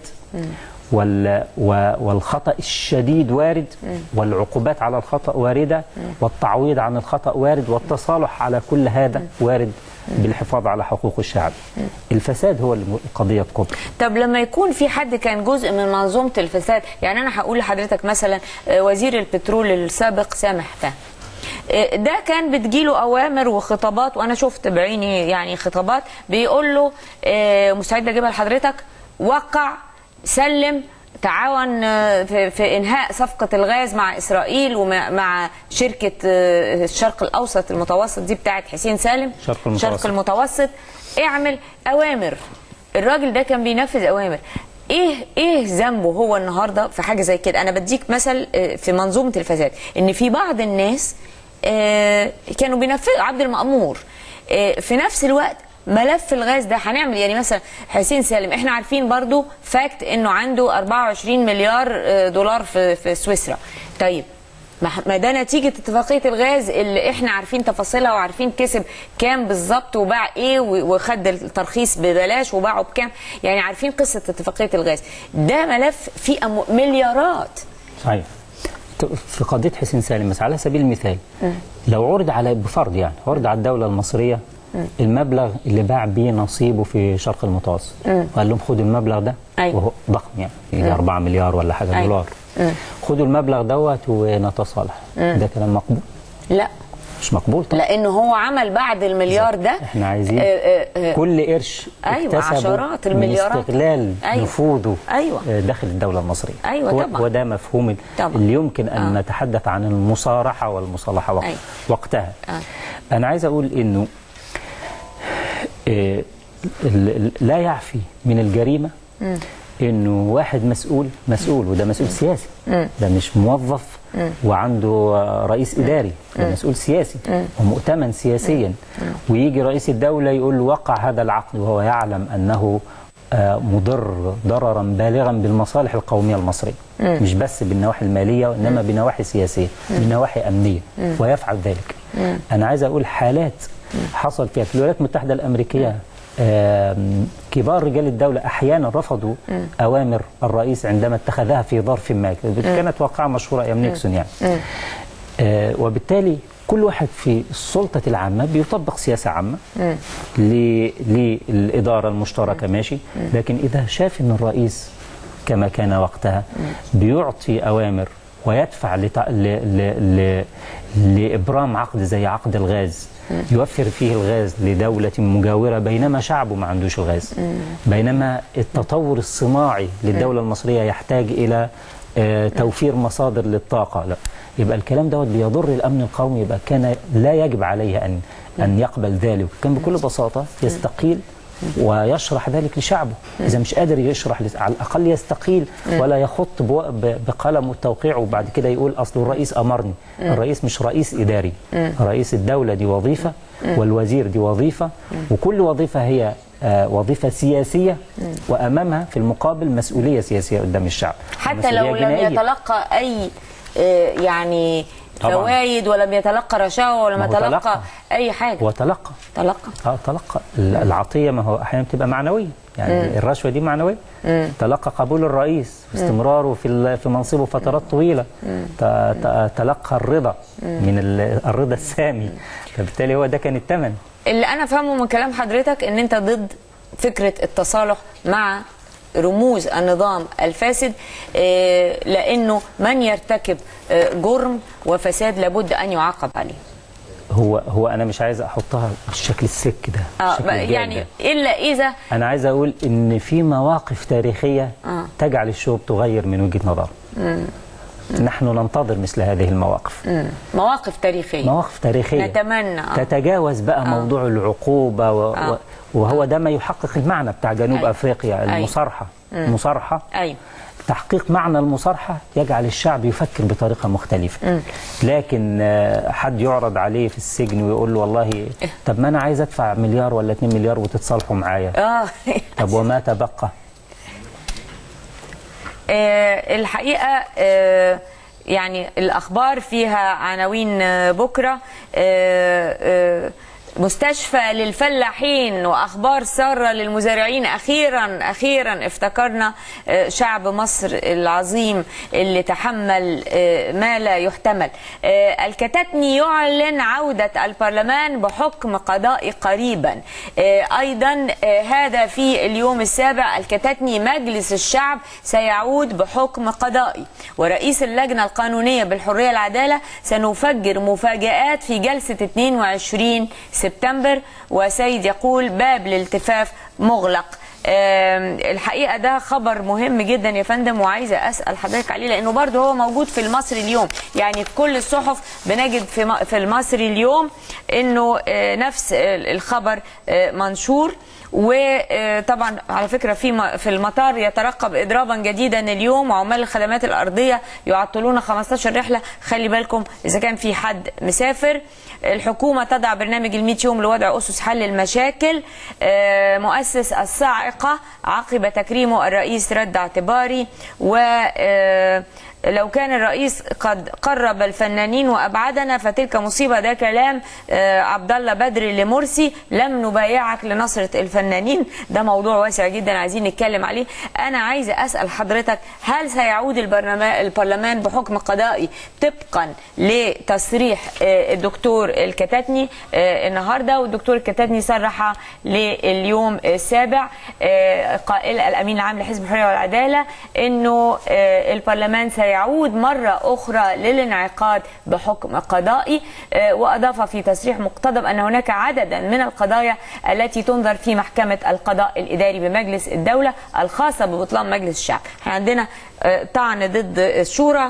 وال و- والخطا الشديد وارد والعقوبات على الخطا وارده والتعويض عن الخطا وارد والتصالح على كل هذا وارد بالحفاظ على حقوق الشعب الفساد هو الم- القضيه الكبرى طب لما يكون في حد كان جزء من منظومه الفساد يعني انا هقول لحضرتك مثلا آه، وزير البترول السابق سامح فهمي آه، ده كان بتجيله اوامر وخطابات وانا شفت بعيني يعني خطابات بيقول له آه، مستعد اجيبها لحضرتك وقع سلم تعاون آه، في, في انهاء صفقه الغاز مع اسرائيل ومع مع شركه آه، الشرق الاوسط المتوسط دي بتاعت حسين سالم شرق المتوسط. شرق المتوسط اعمل اوامر الراجل ده كان بينفذ اوامر ايه ايه ذنبه هو النهارده في حاجه زي كده انا بديك مثل آه، في منظومه الفساد ان في بعض الناس آه، كانوا بينفذوا عبد المأمور آه، في نفس الوقت ملف الغاز ده هنعمل يعني مثلا حسين سالم احنا عارفين برضو فاكت انه عنده 24 مليار آه، دولار في في سويسرا طيب ما ما ده نتيجة اتفاقية الغاز اللي احنا عارفين تفاصيلها وعارفين كسب كام بالظبط وباع ايه و- وخد الترخيص ببلاش وباعه بكام يعني عارفين قصة اتفاقية الغاز ده ملف فيه أمو- مليارات صحيح في قضيه حسين سالم بس على سبيل المثال لو عرض على بفرض يعني عرض على الدوله المصريه المبلغ اللي باع بيه نصيبه في شرق المتوسط وقال لهم خدوا المبلغ ده أيوة. وهو ضخم يعني يجي 4 مليار ولا حاجه أيوة. دولار خدوا المبلغ دوت ونتصالح ده كلام مقبول لا مش مقبول طبعا لانه هو عمل بعد المليار ده احنا عايزين آه، آه، آه، كل قرش أيوة، اكتسبه عشرات من المليارات. استغلال أيوة. نفوذه أيوة. آه، داخل الدوله المصريه أيوة هو طبعا. وده مفهوم طبعا. اللي يمكن ان آه. نتحدث عن المصارحه والمصالحه وقت أيوة. وقتها آه. انا عايز اقول انه آه، ال- ال- لا يعفي من الجريمه انه واحد مسؤول مسؤول وده مسؤول سياسي ده مش موظف وعنده آه، رئيس اداري ده مسؤول سياسي ومؤتمن سياسيا ويجي رئيس الدوله يقول له وقع هذا العقد وهو يعلم انه آه، مضر ضررا بالغا بالمصالح القوميه المصريه مش بس بالنواحي الماليه وانما بنواحي سياسيه بنواحي امنيه ويفعل ذلك انا عايز اقول حالات حصل فيها في الولايات المتحده الامريكيه آم، كبار رجال الدولة أحيانا رفضوا أوامر الرئيس عندما اتخذها في ظرف ما كانت واقعة مشهورة أيام نيكسون يعني آه، وبالتالي كل واحد في السلطة العامة بيطبق سياسة عامة ل- للإدارة المشتركة ماشي لكن إذا شاف أن الرئيس كما كان وقتها بيعطي أوامر ويدفع لتع... ل... ل... ل... لإبرام عقد زي عقد الغاز يوفر فيه الغاز لدولة مجاورة بينما شعبه ما عندوش الغاز بينما التطور الصناعي للدولة المصرية يحتاج إلى آه، توفير مصادر للطاقة لا يبقى الكلام دوت بيضر الأمن القومي يبقى كان لا يجب عليه أن أن يقبل ذلك كان بكل بساطة يستقيل ويشرح ذلك لشعبه إذا مش قادر يشرح لس- على الأقل يستقيل ولا يخط بو- ب- بقلم التوقيع وبعد كده يقول أصل الرئيس أمرني الرئيس مش رئيس إداري رئيس الدولة دي وظيفة والوزير دي وظيفة وكل وظيفة هي آه، وظيفة سياسية وأمامها في المقابل مسؤولية سياسية قدام الشعب حتى لو مسؤولية لم جنائية. يتلقى اي آه، يعني طبعاً. فوائد ولم يتلقى رشاوى ولم ما هو يتلقى تلقى. اي حاجه وتلقى تلقى اه تلقى ال- العطيه ما هو احيانا بتبقى معنويه يعني الرشوه دي معنويه تلقى قبول الرئيس واستمراره في ال- في منصبه فترات طويله ت- ت- تلقى الرضا من ال- الرضا السامي فبالتالي هو ده كان الثمن اللي انا فاهمه من كلام حضرتك ان انت ضد فكره التصالح مع رموز النظام الفاسد آه، لانه من يرتكب آه، جرم وفساد لابد ان يعاقب عليه هو هو انا مش عايز احطها بالشكل السك ده اه بالشكل الجاد يعني ده. الا اذا انا عايز اقول ان في مواقف تاريخيه آه. تجعل الشعوب تغير من وجهه نظرها نحن ننتظر مثل هذه المواقف مم، مواقف تاريخيه مواقف تاريخية نتمنى آه. تتجاوز بقى موضوع العقوبة و... آه. و... وهو ده ما يحقق المعنى بتاع جنوب أيوة. أفريقيا أيوة. المصارحة المصارحة ايوه تحقيق معنى المصارحة يجعل الشعب يفكر بطريقة مختلفة لكن آه، حد يعرض عليه في السجن ويقول له والله طب ما أنا عايز أدفع مليار ولا 2 مليار وتتصالحوا معايا اه طب وما تبقى آه، الحقيقة آه، يعني الأخبار فيها عناوين آه، بكرة آه، آه، مستشفى للفلاحين واخبار ساره للمزارعين اخيرا اخيرا افتكرنا آه، شعب مصر العظيم اللي تحمل آه، ما لا يحتمل آه، الكتاتني يعلن عوده البرلمان بحكم قضائي قريبا آه، ايضا آه، هذا في اليوم السابع الكتاتني مجلس الشعب سيعود بحكم قضائي ورئيس اللجنه القانونيه بالحريه العداله سنفجر مفاجات في جلسه 22 سبتمبر وسيد يقول باب الالتفاف مغلق آم، الحقيقه ده خبر مهم جدا يا فندم وعايزه اسال حضرتك عليه لانه برضه هو موجود في المصري اليوم يعني في كل الصحف بنجد في م- في المصري اليوم انه آه، نفس ال- الخبر آه، منشور وطبعا على فكره في م- في المطار يترقب اضرابا جديدا اليوم وعمال الخدمات الارضيه يعطلون 15 رحله خلي بالكم اذا كان في حد مسافر الحكومه تضع برنامج ال يوم لوضع اسس حل المشاكل آه، مؤسس الصاعقه عقب تكريمه الرئيس رد اعتباري و آه، لو كان الرئيس قد قرب الفنانين وابعدنا فتلك مصيبه ده كلام آه، عبد الله بدري لمرسي لم نبايعك لنصره الفنانين ده موضوع واسع جدا عايزين نتكلم عليه انا عايزه اسال حضرتك هل سيعود البرلمان البرلمان بحكم قضائي طبقا لتصريح آه، الدكتور الكتاتني آه، النهارده والدكتور الكتاتني صرح لليوم السابع آه، قائل الامين العام لحزب الحريه والعداله انه آه، البرلمان سيعود مره اخرى للانعقاد بحكم قضائي آه، واضاف في تصريح مقتضب ان هناك عددا من القضايا التي تنظر في محكمه القضاء الاداري بمجلس الدوله الخاصه ببطلان مجلس الشعب احنا عندنا آه، طعن ضد الشورى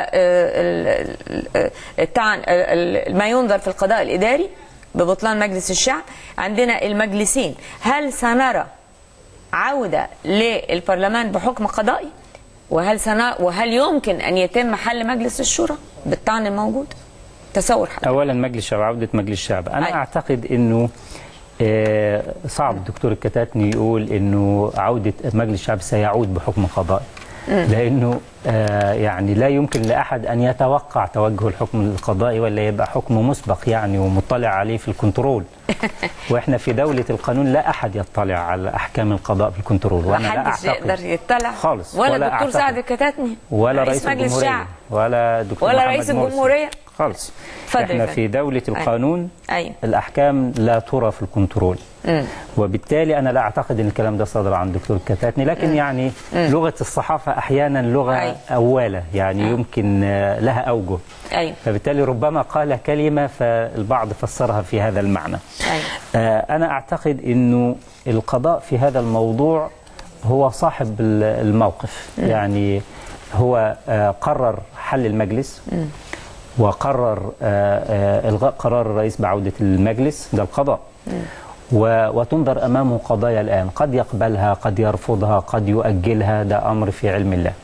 والطعن ما ينظر في القضاء الاداري ببطلان مجلس الشعب عندنا المجلسين هل سنرى عودة للبرلمان بحكم قضائي وهل سنا وهل يمكن أن يتم حل مجلس الشورى بالطعن الموجود تصور حضرتك اولا مجلس الشعب عوده مجلس الشعب انا أيوة. اعتقد انه آه، صعب الدكتور الكتاتني يقول انه عوده مجلس الشعب سيعود بحكم قضائي لانه آه، يعني لا يمكن لاحد ان يتوقع توجه الحكم القضائي ولا يبقى حكم مسبق يعني ومطلع عليه في الكنترول واحنا في دوله القانون لا احد يطلع على احكام القضاء في الكنترول وانا لا محدش اعتقد يقدر يطلع خالص ولا, ولا دكتور أعتقد. سعد الكتاتني ولا رئيس مجلس الجمهوريه الشعب ولا دكتور ولا محمد رئيس مرسي. الجمهورية. خالص اتفضل يا احنا فندم. في دوله القانون أيوة. الاحكام لا ترى في الكنترول وبالتالي انا لا اعتقد ان الكلام ده صدر عن دكتور الكتاتني لكن يعني لغه الصحافه احيانا لغه أيوة. اواله يعني يمكن آه، لها اوجه ايوه فبالتالي ربما قال كلمه فالبعض فسرها في هذا المعنى أيوة. آه، أنا أعتقد أنه القضاء في هذا الموضوع هو صاحب ال- الموقف يعني هو آه، قرر حل المجلس وقرر آه، آه، إلغاء قرار الرئيس بعودة المجلس ده القضاء و- وتنظر أمامه قضايا الآن قد يقبلها قد يرفضها قد يؤجلها ده أمر في علم الله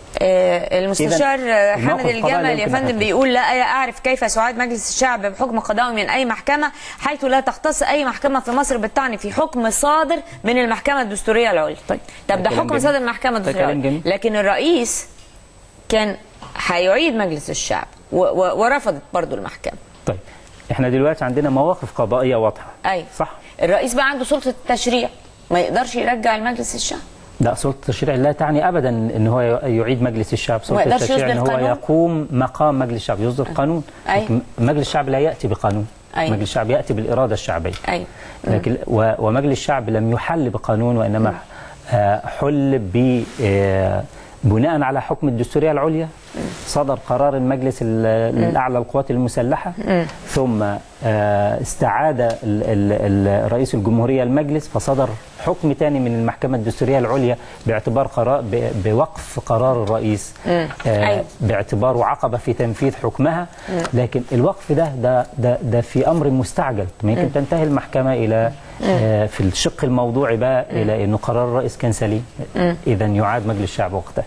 آه، المستشار إذن حامد الموقف القضائي الجمل يا يمكن فندم أخذه. بيقول لا اعرف كيف سعاد مجلس الشعب بحكم قضائي من اي محكمه حيث لا تختص اي محكمه في مصر بالطعن في حكم صادر من المحكمه الدستوريه العليا طيب طب ده كلام حكم جميل. صادر من المحكمه ده الدستوريه كلام العليا جميل. لكن الرئيس كان هيعيد مجلس الشعب و- و- ورفضت برضو المحكمه طيب احنا دلوقتي عندنا مواقف قضائية واضحة ايوه صح الرئيس بقى عنده سلطه التشريع ما يقدرش يرجع المجلس الشعب لا سلطة التشريع لا تعني ابدا ان هو يعيد مجلس الشعب سلطة يقدرش التشريع ان يصدر هو قانون؟ يقوم مقام مجلس الشعب يصدر قانون أي. لكن مجلس الشعب لا ياتي بقانون أي. مجلس الشعب ياتي بالاراده الشعبيه ايوه لكن و- ومجلس الشعب لم يحل بقانون وانما آه، حل ب آه، بناء على حكم الدستوريه العليا صدر قرار المجلس ال- الاعلى للقوات المسلحه ثم آه، استعاد ال- ال- ال- رئيس الجمهوريه المجلس فصدر حكم ثاني من المحكمه الدستوريه العليا باعتبار قرار ب- بوقف قرار الرئيس آه، أيوة. باعتباره عقبه في تنفيذ حكمها لكن الوقف ده ده ده, ده في امر مستعجل ممكن تنتهي المحكمه الى آه، في الشق الموضوعي بقى الى انه قرار الرئيس كان سليم اذا يعاد مجلس الشعب وقتها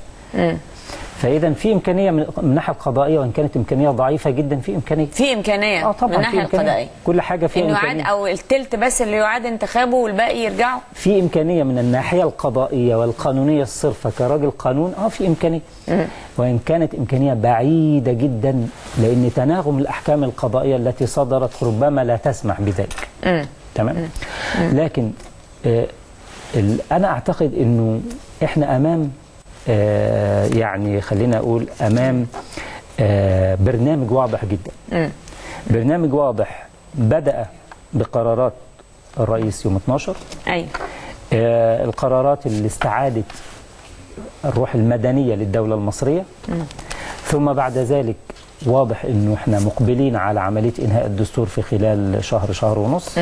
فاذا في امكانيه من من الناحيه القضائيه وان كانت امكانيه ضعيفه جدا في امكانيه في امكانيه اه طبعا من في الناحيه إمكانية. القضائيه كل حاجه فيها انه يعاد امكانيه او التلت بس اللي يعاد انتخابه والباقي يرجعوا في امكانيه من الناحيه القضائيه والقانونيه الصرفه كراجل قانون اه في امكانيه وان كانت امكانيه بعيده جدا لان تناغم الاحكام القضائيه التي صدرت ربما لا تسمح بذلك تمام لكن آه ال- انا اعتقد انه احنا امام آه يعني خلينا اقول امام آه برنامج واضح جدا برنامج واضح بدا بقرارات الرئيس يوم 12 ايوه آه، القرارات اللي استعادت الروح المدنية للدولة المصرية ثم بعد ذلك واضح انه احنا مقبلين على عملية انهاء الدستور في خلال شهر شهر ونص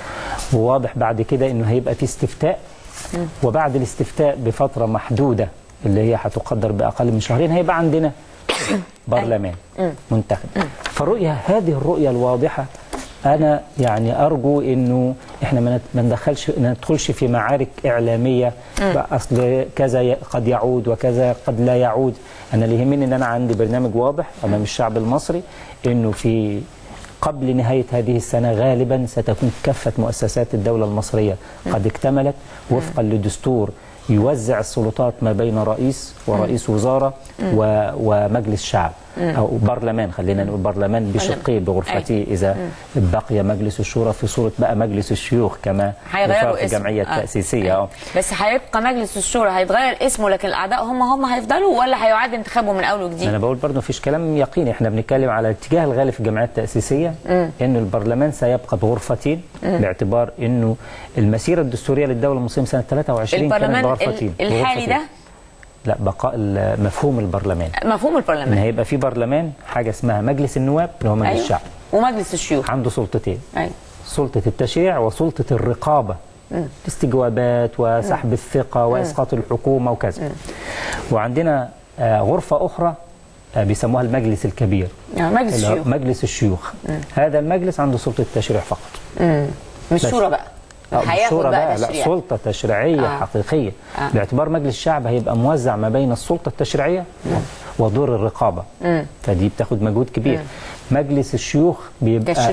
وواضح بعد كده انه هيبقى في استفتاء وبعد الاستفتاء بفترة محدودة اللي هي هتقدر بأقل من شهرين هيبقى عندنا برلمان منتخب فالرؤية هذه الرؤية الواضحة أنا يعني أرجو إنه إحنا ما نت- ما ندخلش ما ندخلش في معارك إعلامية بقى أصل كذا ي- قد يعود وكذا قد لا يعود أنا اللي يهمني إن أنا عندي برنامج واضح أمام الشعب المصري إنه في قبل نهاية هذه السنة غالبا ستكون كافة مؤسسات الدولة المصرية قد اكتملت وفقا لدستور يوزع السلطات ما بين رئيس ورئيس وزارة و... ومجلس شعب أو برلمان خلينا نقول برلمان بشقيه بغرفته إذا بقي مجلس الشورى في صورة بقى مجلس الشيوخ كما هيغيروا يفعل في اسمه. الجمعية آه. التأسيسية آه. بس هيبقى مجلس الشورى هيتغير اسمه لكن الاعضاء هم هم هيفضلوا ولا هيعاد انتخابه من اول وجديد انا بقول برضه مفيش كلام يقيني احنا بنتكلم على الاتجاه الغالي في الجمعيات التاسيسيه انه البرلمان سيبقى بغرفتين باعتبار انه المسيره الدستوريه للدوله المصريه سنه 23 كانت البرلمان بغرفتين ال- الحالي بغرفتين. ده لا بقاء ال- مفهوم البرلمان مفهوم ان البرلمان هيبقى في برلمان حاجه اسمها مجلس النواب اللي هو مجلس ايوه الشعب ومجلس الشيوخ عنده سلطتين ايوه سلطة التشريع وسلطة الرقابة الاستجوابات وسحب الثقة وإسقاط الحكومة وكذا وعندنا آه، غرفة أخرى آه، بيسموها المجلس الكبير آه، مجلس اللي هو الشيوخ مجلس الشيوخ هذا المجلس عنده سلطة التشريع فقط مش شورى بقى آه، مش هياخد شورى بقى بقى لا تشريع سلطة تشريعية آه. حقيقية آه. باعتبار مجلس الشعب هيبقى موزع ما بين السلطة التشريعية ودور الرقابة فدي بتاخد مجهود كبير مجلس الشيوخ بيبقى تشريع.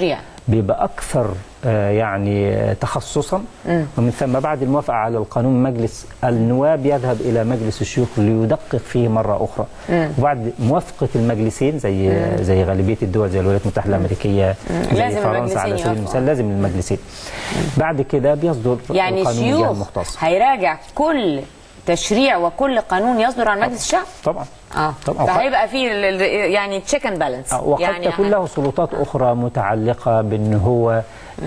بيبقى اكثر آه، يعني آه، تخصصا ومن ثم بعد الموافقه على القانون مجلس النواب يذهب الى مجلس الشيوخ ليدقق فيه مره اخرى وبعد موافقه المجلسين زي زي غالبيه الدول زي الولايات المتحده الامريكيه زي لازم فرنسا على المجلسين سبيل يوافقوا. المثال لازم المجلسين بعد كده بيصدر يعني القانون الجهه الشيوخ المختصه هيراجع كل تشريع وكل قانون يصدر عن مجلس الشعب طبعا اه طبعا فهيبقى في ال- ال- يعني تشيك اند بالانس آه، وقد يعني تكون له سلطات أخرى متعلقة بأن هو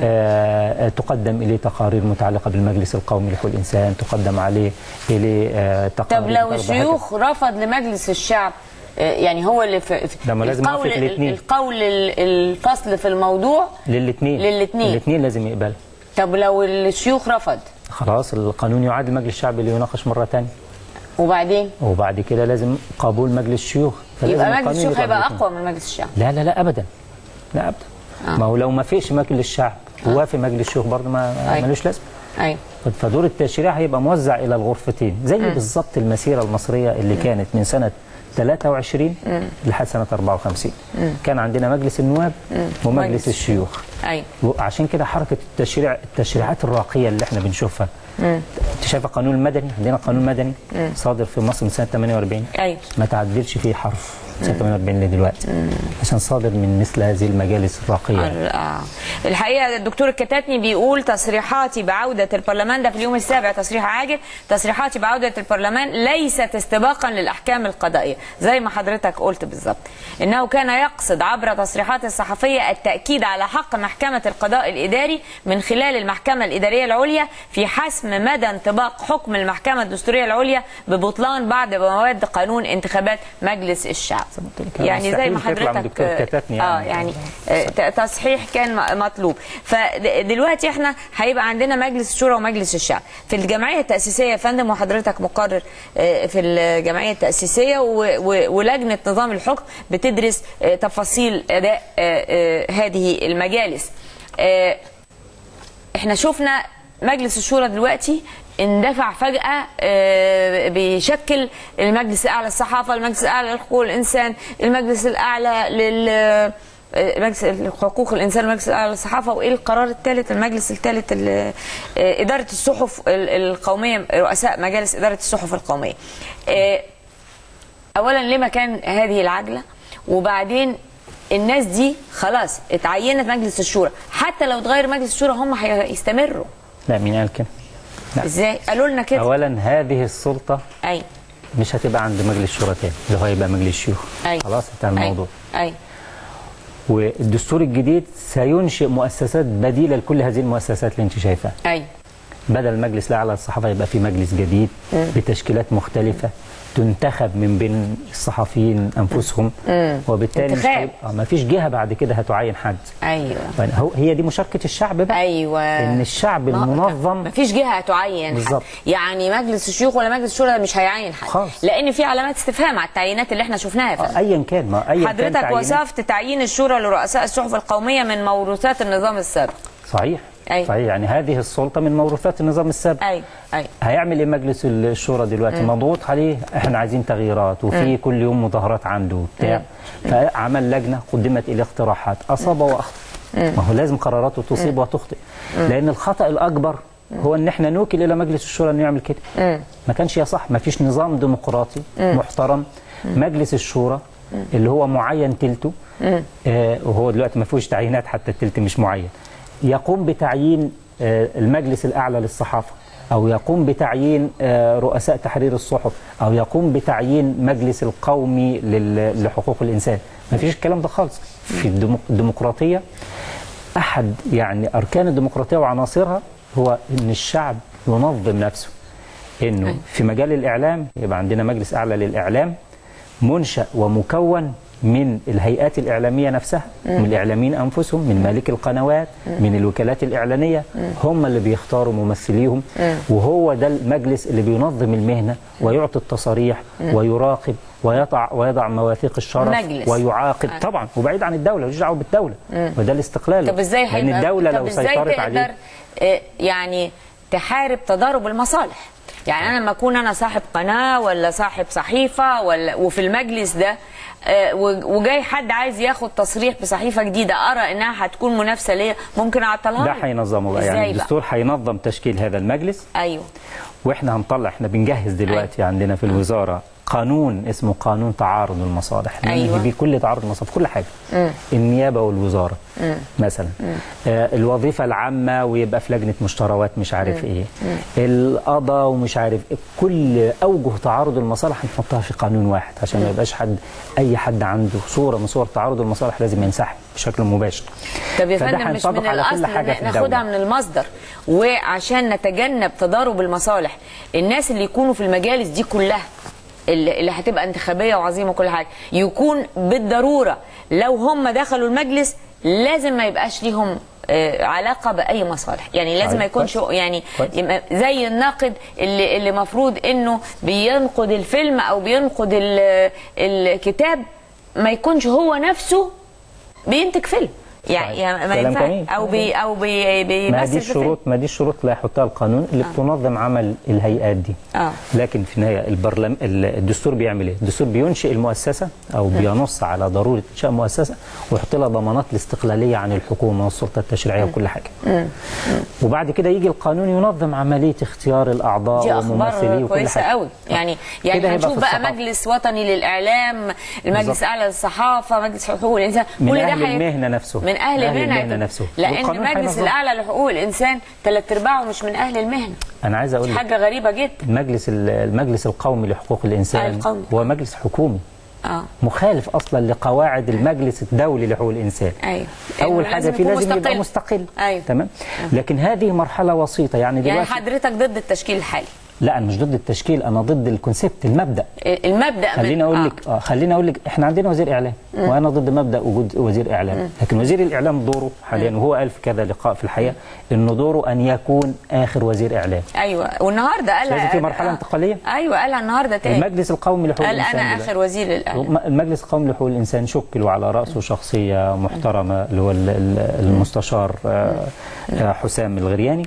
آه، تقدم إليه تقارير متعلقة بالمجلس القومي لحقوق الإنسان تقدم عليه إليه آه، تقارير طب لو برضه الشيوخ رفض لمجلس الشعب آه، يعني هو اللي في في ده ما لازم القول يوافق الاتنين. القول ال- الفصل في الموضوع للاثنين للاتنين. الاثنين لازم يقبل طب لو الشيوخ رفض خلاص القانون يعاد المجلس الشعبي ليناقش مرة ثانية وبعدين وبعد كده لازم قبول مجلس الشيوخ فلازم يبقى مجلس القانون الشيوخ يبقى هيبقى بالاتنين. اقوى من مجلس الشعب لا لا لا أبدا لا أبدا ما هو لو ما فيش مجلس الشعب ووافق مجلس الشيوخ برضه ما أيوة. ملوش لازمة ايوه فدور التشريع هيبقى موزع الى الغرفتين زي بالظبط المسيره المصريه اللي كانت من سنه 23 لحد سنه 54 كان عندنا مجلس النواب مجلس ومجلس الشيوخ ايوه وعشان كده حركه التشريع التشريعات الراقيه اللي احنا بنشوفها انت شايف القانون المدني عندنا قانون مدني صادر في مصر من سنه 48 ايوه ما تعدلش فيه حرف من سنه 48 لدلوقتي عشان صادر من مثل هذه المجالس الراقيه آه. الحقيقه الدكتور الكتاتني بيقول تصريحاتي بعوده البرلمان ده في اليوم السابع تصريح عاجل تصريحاتي بعوده البرلمان ليست استباقا للاحكام القضائيه زي ما حضرتك قلت بالظبط انه كان يقصد عبر تصريحات الصحفيه التاكيد على حق محكمه القضاء الاداري من خلال المحكمه الاداريه العليا في حسم مدى انطباق حكم المحكمه الدستوريه العليا ببطلان بعض مواد قانون انتخابات مجلس الشعب قلت لك يعني زي ما مستحيل تطلع من حضرتك دكتور كتاتني اه يعني. يعني آه، ت- تصحيح كان م- مطلوب فدلوقتي احنا هيبقى عندنا مجلس الشورى ومجلس الشعب في الجمعيه التاسيسيه يا فندم وحضرتك مقرر آه، في الجمعيه التاسيسيه و- و- ولجنه نظام الحكم بتدرس آه، تفاصيل اداء آه، آه، هذه المجالس آه، احنا شفنا مجلس الشورى دلوقتي اندفع فجأة آه، بيشكل المجلس الأعلى للصحافة المجلس الأعلى لحقوق الإنسان المجلس الأعلى لل آه، مجلس حقوق الإنسان المجلس الأعلى للصحافة وإيه القرار الثالث المجلس الثالث ال- آه، إدارة الصحف ال- القومية رؤساء مجالس إدارة الصحف القومية آه، اولا لما كان هذه العجله وبعدين الناس دي خلاص اتعينت مجلس الشورى حتى لو اتغير مجلس الشورى هم هيستمروا لا مين قال كده لا. ازاي قالوا لنا كده اولا هذه السلطه اي مش هتبقى عند مجلس الشورى تاني اللي هو هيبقى مجلس الشيوخ اي خلاص انتهى الموضوع اي والدستور الجديد سينشئ مؤسسات بديله لكل هذه المؤسسات اللي انت شايفاها اي بدل المجلس الاعلى للصحافه يبقى في مجلس جديد بتشكيلات مختلفه تنتخب من بين الصحفيين انفسهم وبالتالي مش انتخاب. هيبقى- ما فيش جهه بعد كده هتعين حد ايوه يعني هو هي دي مشاركه الشعب بقى ايوه ان الشعب المنظم مفيش جهه هتعين حد. بالظبط. يعني مجلس الشيوخ ولا مجلس الشورى مش هيعين حد خالص. لان في علامات استفهام على التعيينات اللي احنا شفناها يا فندم. آه، ايا كان ما ايا كان حضرتك تعيينات. وصفت تعيين الشورى لرؤساء الصحف القوميه من موروثات النظام السابق صحيح أي. صحيح يعني هذه السلطه من موروثات النظام السابق اي اي هيعمل ايه مجلس الشورى دلوقتي مضغوط عليه احنا عايزين تغييرات وفي كل يوم مظاهرات عنده وبتاع فعمل لجنه قدمت اليه اقتراحات اصاب واخطا ما هو لازم قراراته تصيب وتخطئ لان الخطا الاكبر هو ان احنا نوكل الى مجلس الشورى انه يعمل كده ما كانش يصح ما فيش نظام ديمقراطي محترم مجلس الشورى اللي هو معين تلته آه وهو دلوقتي ما فيهوش تعيينات حتى التلت مش معين يقوم بتعيين آه المجلس الاعلى للصحافه او يقوم بتعيين آه رؤساء تحرير الصحف او يقوم بتعيين مجلس القومي لل- لحقوق الانسان ما فيش الكلام ده خالص في الديمو- الديمقراطيه احد يعني اركان الديمقراطيه وعناصرها هو ان الشعب ينظم نفسه انه في مجال الاعلام يبقى عندنا مجلس اعلى للاعلام منشا ومكون من الهيئات الاعلاميه نفسها من الاعلاميين انفسهم من مالك القنوات من الوكالات الاعلانيه هم اللي بيختاروا ممثليهم وهو ده المجلس اللي بينظم المهنه ويعطي التصاريح ويراقب ويضع ويضع مواثيق الشرف مجلس. ويعاقب آه. طبعا وبعيد عن الدوله ملوش دعوه بالدوله وده الاستقلال طب ازاي لان هيبقى- الدوله طب لو ازاي سيطرت تقدر عليه آه، يعني تحارب تضارب المصالح يعني انا لما اكون انا صاحب قناه ولا صاحب صحيفه ولا وفي المجلس ده آه، و- وجاي حد عايز ياخد تصريح بصحيفه جديده ارى انها هتكون منافسه ليا ممكن اعطلها ده له. هينظمه بقى ازاي يعني بقى؟ الدستور هينظم تشكيل هذا المجلس ايوه واحنا هنطلع احنا بنجهز دلوقتي عندنا في الوزاره قانون اسمه قانون تعارض المصالح أيوة. ننهي بيه كل تعارض المصالح في كل حاجه النيابه والوزاره مثلا آه الوظيفه العامه ويبقى في لجنه مشتريات مش عارف ايه القضاء ومش عارف إيه. كل اوجه تعارض المصالح هنحطها في قانون واحد عشان ما يبقاش حد اي حد عنده صوره من صور تعارض المصالح لازم ينسحب بشكل مباشر طب يا فده فندم مش هينطبق من على كل الاصل حاجة في ناخدها الدولة. من المصدر وعشان نتجنب تضارب المصالح الناس اللي يكونوا في المجالس دي كلها اللي اللي هتبقى انتخابيه وعظيمه وكل حاجه يكون بالضروره لو هم دخلوا المجلس لازم ما يبقاش ليهم آه، علاقه باي مصالح يعني لازم طيب، ما يكونش كويس. يعني كويس. يبقى زي الناقد اللي اللي مفروض انه بينقد الفيلم او بينقد ال- الكتاب ما يكونش هو نفسه بينتج فيلم يعني, صحيح. يعني ما كلام ينفعش جميل. او بي او بي ما بيمثل دي في فيلم الشروط ما دي الشروط اللي هيحطها القانون اللي بتنظم عمل الهيئات دي آه. لكن في النهايه البرلمان الدستور بيعمل ايه؟ الدستور بينشئ المؤسسه او بينص على ضروره انشاء مؤسسه ويحط لها ضمانات الاستقلاليه عن الحكومه والسلطه التشريعيه وكل حاجه. وبعد كده يجي القانون ينظم عمليه اختيار الاعضاء دي وممثليه اخبار وكل كويسه حاجه. قوي يعني كده يعني هيبقى هنشوف في بقى الصحافة. مجلس وطني للاعلام المجلس بالظبط. الاعلى للصحافه مجلس حقوق الانسان من كل ده أهل هي- المهنة نفسه. من اهل المهنه المهنة نفسه. لان والقانون المجلس هينظم. الاعلى لحقوق الانسان ثلاث ارباعه مش من اهل المهنه انا عايز اقول لك حاجه غريبه جدا المجلس المجلس القومي لحقوق آه، الانسان القومي. هو مجلس حكومي اه مخالف اصلا لقواعد المجلس الدولي لحقوق الانسان ايوه اول إنه حاجه فيه يكون لازم يبقى مستقل. مستقل ايوه تمام لكن هذه مرحله وسيطه يعني يعني دلوقتي حضرتك ضد التشكيل الحالي لا انا مش ضد التشكيل انا ضد الكونسيبت المبدا المبدا من- خليني اقول آه. لك اه خليني اقول لك احنا عندنا وزير اعلام وانا ضد مبدا وجود وزير اعلام لكن وزير الاعلام دوره حاليا وهو قال في كذا لقاء في الحقيقه انه دوره ان يكون اخر وزير اعلام ايوه والنهارده قالها لازم في مرحلة آه. انتقالية؟ ايوه قالها النهارده تاني المجلس القومي لحقوق قال الانسان انا دلوقتي. اخر وزير للاعلام المجلس القومي لحقوق الانسان شكل وعلى راسه شخصيه محترمه اللي هو ال- ال- المستشار آه، آه، حسام الغرياني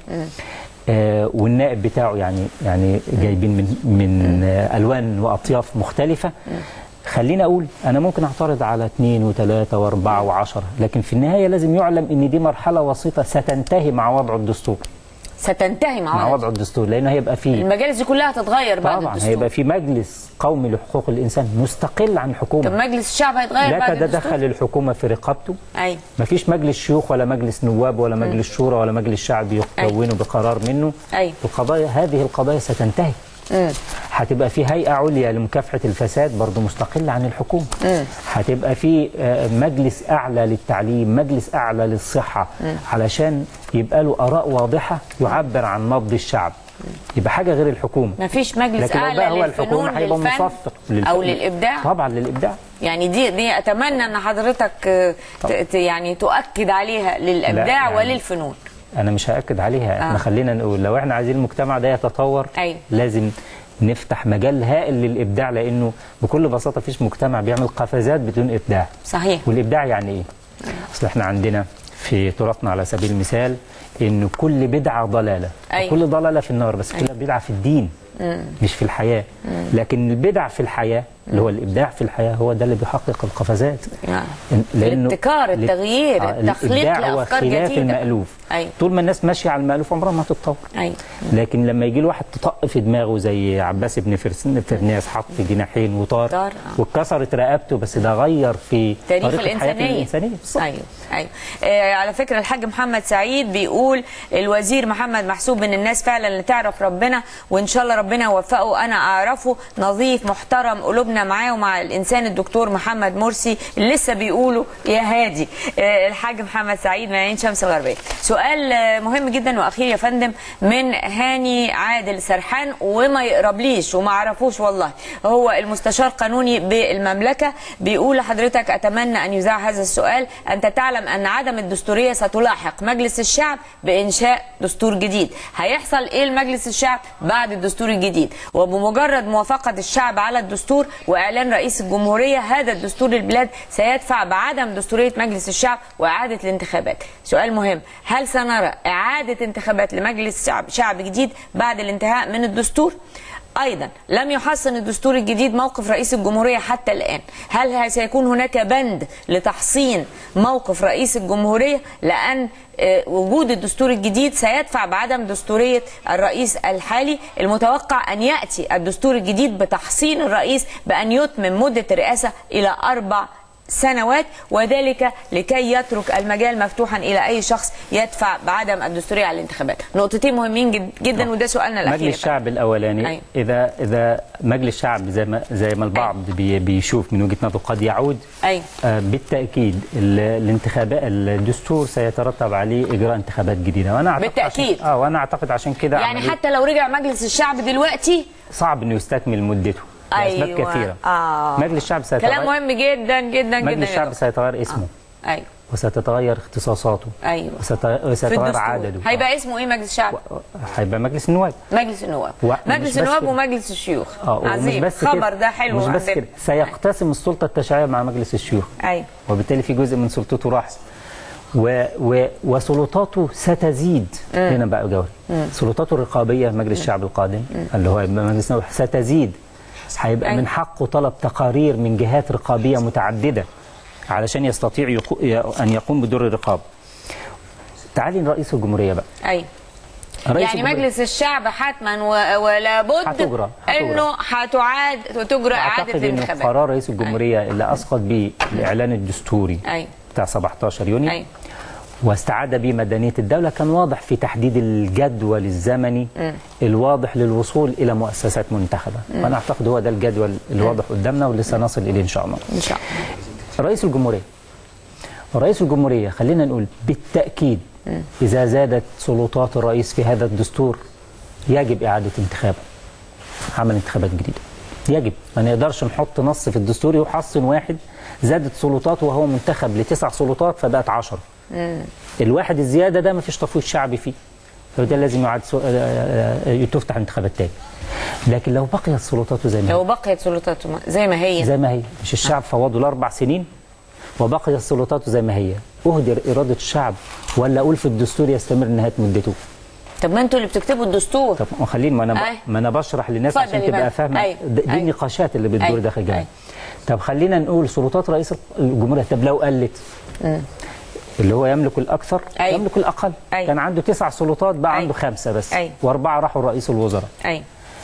آه، والنائب بتاعه يعني يعني جايبين من من آه، الوان واطياف مختلفه خليني اقول انا ممكن اعترض على اثنين وثلاثه واربعه وعشره لكن في النهايه لازم يعلم ان دي مرحله وسيطه ستنتهي مع وضع الدستور ستنتهي مع, مع وضع وضع الدستور لانه هيبقى فيه المجالس دي كلها هتتغير بعد طبعا الدستور هيبقى في مجلس قومي لحقوق الانسان مستقل عن الحكومه طب مجلس الشعب هيتغير لا بعد الدستور تتدخل الحكومه في رقابته ايوه ما فيش مجلس شيوخ ولا مجلس نواب ولا مجلس شورى ولا مجلس شعب يكونه بقرار منه أيوة. القضايا هذه القضايا ستنتهي هتبقى في هيئة عليا لمكافحة الفساد برضو مستقلة عن الحكومة هتبقى في آه، مجلس أعلى للتعليم مجلس أعلى للصحة علشان يبقى له آراء واضحة يعبر عن نبض الشعب يبقى حاجة غير الحكومة مفيش مجلس لكن لو اعلى بقى هو للفنون الحكومة هيبقى للفن مصفق للف- او للابداع طبعا للإبداع يعني دي دي اتمنى ان حضرتك آه، ت- ت- يعني تؤكد عليها للابداع يعني- وللفنون انا مش هاكد عليها احنا آه. خلينا نقول لو احنا عايزين المجتمع ده يتطور أيوة. لازم نفتح مجال هائل للابداع لانه بكل بساطه فيش مجتمع بيعمل قفزات بدون ابداع صحيح والابداع يعني ايه اصل احنا عندنا في تراثنا على سبيل المثال ان كل بدعه ضلاله أيوة. كل ضلاله في النار بس كل بدعه في الدين مش في الحياه لكن البدع في الحياه اللي هو الابداع في الحياه هو ده اللي بيحقق القفزات نعم. إن- الابتكار، ال- التغيير، آه، التخليق الإبداع هو لأفكار خلاف جديدة. المألوف أيوة. طول ما الناس ماشيه على المألوف عمرها ما هتتطور ايوه لكن لما يجي له واحد تطق في دماغه زي عباس بن فرس- فرناس حط جناحين وطار طار، آه. واتكسرت رقبته بس ده غير في تاريخ طريقة الحياة الإنسانية الإنسانية بالظبط. أيوه أيوه آه على فكرة الحاج محمد سعيد بيقول الوزير محمد محسوب من الناس فعلا اللي تعرف ربنا وإن شاء الله ربنا يوفقه أنا أعرفه نظيف محترم قلوبنا معاه ومع الإنسان الدكتور محمد مرسي اللي لسه بيقولوا يا هادي آه الحاج محمد سعيد من عين شمس الغربية سؤال آه مهم جدا وأخير يا فندم من هاني عادل سرحان وما يقربليش وما عرفوش والله هو المستشار قانوني بالمملكة بيقول لحضرتك أتمنى أن يذاع هذا السؤال أنت تعلم أن عدم الدستورية ستلاحق مجلس الشعب بإنشاء دستور جديد هيحصل إيه لمجلس الشعب بعد الدستور الجديد وبمجرد موافقة الشعب على الدستور واعلان رئيس الجمهوريه هذا الدستور للبلاد سيدفع بعدم دستوريه مجلس الشعب واعاده الانتخابات سؤال مهم هل سنرى اعاده انتخابات لمجلس شعب شعب جديد بعد الانتهاء من الدستور ايضا لم يحسن الدستور الجديد موقف رئيس الجمهوريه حتى الان هل سيكون هناك بند لتحصين موقف رئيس الجمهوريه لان آه، وجود الدستور الجديد سيدفع بعدم دستوريه الرئيس الحالي المتوقع ان ياتي الدستور الجديد بتحصين الرئيس بان يتمم مده الرئاسه الى اربع سنوات وذلك لكي يترك المجال مفتوحا الى اي شخص يدفع بعدم الدستوريه على الانتخابات نقطتين مهمين جد- جدا وده سؤالنا الاخير مجلس الشعب الاولاني أيوة. اذا اذا مجلس الشعب زي ما زي ما البعض بي بيشوف من وجهه نظره قد يعود ايوه آه، بالتاكيد ال- الانتخابات الدستور سيترتب عليه اجراء انتخابات جديده وانا اعتقد بالتأكيد. عشان اه وانا اعتقد عشان كده يعني عملية حتى لو رجع مجلس الشعب دلوقتي صعب انه يستكمل مدته لاسباب أيوة. كثيره آه. مجلس الشعب سيتغير كلام مهم جدا جدا جدا مجلس يا الشعب دكتور. سيتغير اسمه ايوه وستتغير اختصاصاته ايوه وست- في وسيتغير الدستور عدده هيبقى اسمه ايه مجلس الشعب هيبقى مجلس النواب مجلس النواب و- مش مجلس بس النواب كده. ومجلس الشيوخ اه ومش عظيم بس خبر كده ده حلو مش بس عندنا. كده سيقتسم السلطه التشريعيه مع مجلس الشيوخ ايوه وبالتالي في جزء من سلطته راح و و وسلطاته ستزيد هنا بقى جوهري سلطاته الرقابيه مجلس الشعب القادم اللي هو يبقى مجلس النواب ستزيد هيبقى أيوة. من حقه طلب تقارير من جهات رقابيه متعدده علشان يستطيع يقو ان يقوم بدور الرقابه تعالي لرئيس الجمهوريه بقى ايوه رئيس يعني الجمهورية- مجلس الشعب حتما و- ولا بد هتجرى- هتجرى. انه هتعاد وتجرى اعاده اعتقد ان الانتخابات قرار رئيس الجمهوريه اللي اسقط به الاعلان الدستوري ايوه بتاع 17 يونيو ايوه واستعاد به مدنية الدولة كان واضح في تحديد الجدول الزمني الواضح للوصول إلى مؤسسات منتخبة وأنا أعتقد هو ده الجدول الواضح قدامنا واللي سنصل إليه إن شاء الله ان شاء الله رئيس الجمهورية رئيس الجمهورية خلينا نقول بالتأكيد إذا زادت سلطات الرئيس في هذا الدستور يجب إعادة انتخابه عمل انتخابات جديدة يجب ما نقدرش نحط نص في الدستور يحصن واحد زادت سلطاته وهو منتخب لتسع سلطات فبقت عشر الواحد الزيادة ده ما فيش تفويض شعبي فيه فده لازم يعاد سو... آه، آه، تفتح انتخابات تاني لكن لو بقيت سلطاته زي ما هي لو بقيت سلطاته زي ما هي زي ما هي مش الشعب فوضه لاربع سنين وبقيت سلطاته زي ما هي اهدر اراده الشعب ولا اقول في الدستور يستمر نهايه مدته طب ما انتوا اللي بتكتبوا الدستور طب ما خليني ما انا أي. ب... ما انا بشرح للناس اتفضل عشان يا تبقى فندم. فاهمه أيوة. د- دي أيوة. النقاشات اللي بتدور أيوة. داخل الجامعه أيوة. طب خلينا نقول سلطات رئيس الجمهوريه طب لو قلت اللي هو يملك الاكثر أيوة. يملك الاقل أيوة. كان عنده تسع سلطات بقى أيوة. عنده خمسه بس أيوة. واربعه راحوا رئيس الوزراء ايوه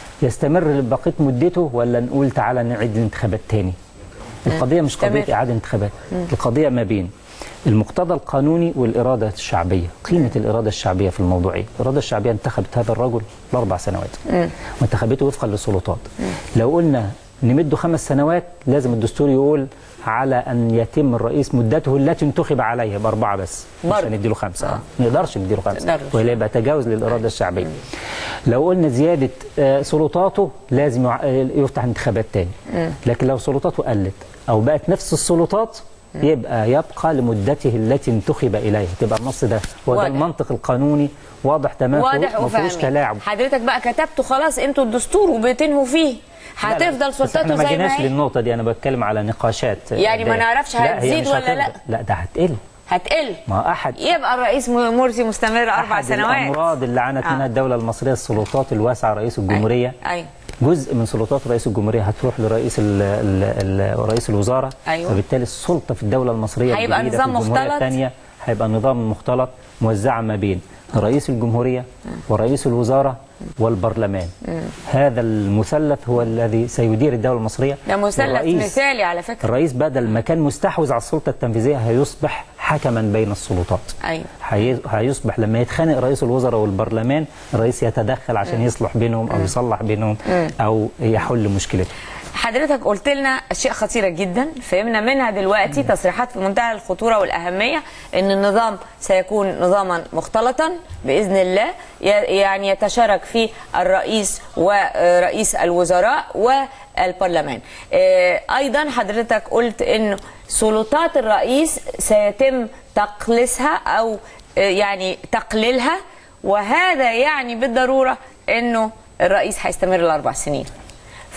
يستمر بقيه مدته ولا نقول تعالى نعيد الانتخابات تاني القضيه مش قضيه استمر. اعاده انتخابات القضيه ما بين المقتضى القانوني والاراده الشعبيه قيمه الاراده الشعبيه في الموضوع ايه الاراده الشعبيه انتخبت هذا الرجل لاربع سنوات وانتخبته وفقا للسلطات لو قلنا نمده خمس سنوات لازم الدستور يقول على ان يتم الرئيس مدته التي انتخب عليها باربعه بس مش برضه. هنديله خمسه آه. ما نقدرش نديله خمسه نقدرش. ولا يبقى تجاوز للاراده الشعبيه لو قلنا زياده آه، سلطاته لازم يع- آه، يفتح انتخابات تاني لكن لو سلطاته قلت او بقت نفس السلطات يبقى يبقى لمدته التي انتخب اليها تبقى النص ده هو ده واضح. المنطق القانوني واضح تماما واضح ما فيهوش وفاهم تلاعب حضرتك بقى كتبته خلاص انتوا الدستور وبتنهوا فيه لا، لا، هتفضل بس احنا سلطته ما زي ما جيناش هي للنقطه دي انا بتكلم على نقاشات يعني ما ده. نعرفش لا، هي هتزيد مش ولا هتفضل. لا؟ لا ده هتقل هتقل ما احد يبقى الرئيس م- مرسي مستمر اربع أحد سنوات الامراض اللي عانت آه. منها الدوله المصريه السلطات الواسعه رئيس الجمهوريه ايوه جزء من سلطات رئيس الجمهوريه هتروح لرئيس ال ال ال رئيس الوزراء أيوة. فبالتالي السلطه في الدوله المصريه هيبقى الجديدة نظام في الجمهوريه مختلط؟ الثانيه هيبقى نظام مختلط موزعه ما بين رئيس الجمهوريه ورئيس الوزراء والبرلمان هذا المثلث هو الذي سيدير الدوله المصريه ده مثلث والرئيس- مثالي على فكره الرئيس بدل ما كان مستحوذ على السلطه التنفيذيه هيصبح حكما بين السلطات ايوه هي- هيصبح لما يتخانق رئيس الوزراء والبرلمان الرئيس يتدخل عشان يصلح بينهم او يصلح بينهم او يحل مشكلته حضرتك قلت لنا اشياء خطيره جدا فهمنا منها دلوقتي تصريحات في منتهى الخطوره والاهميه ان النظام سيكون نظاما مختلطا باذن الله ي- يعني يتشارك فيه الرئيس ورئيس الوزراء والبرلمان آه، ايضا حضرتك قلت ان سلطات الرئيس سيتم تقليصها او آه، يعني تقليلها وهذا يعني بالضروره انه الرئيس هيستمر الاربع سنين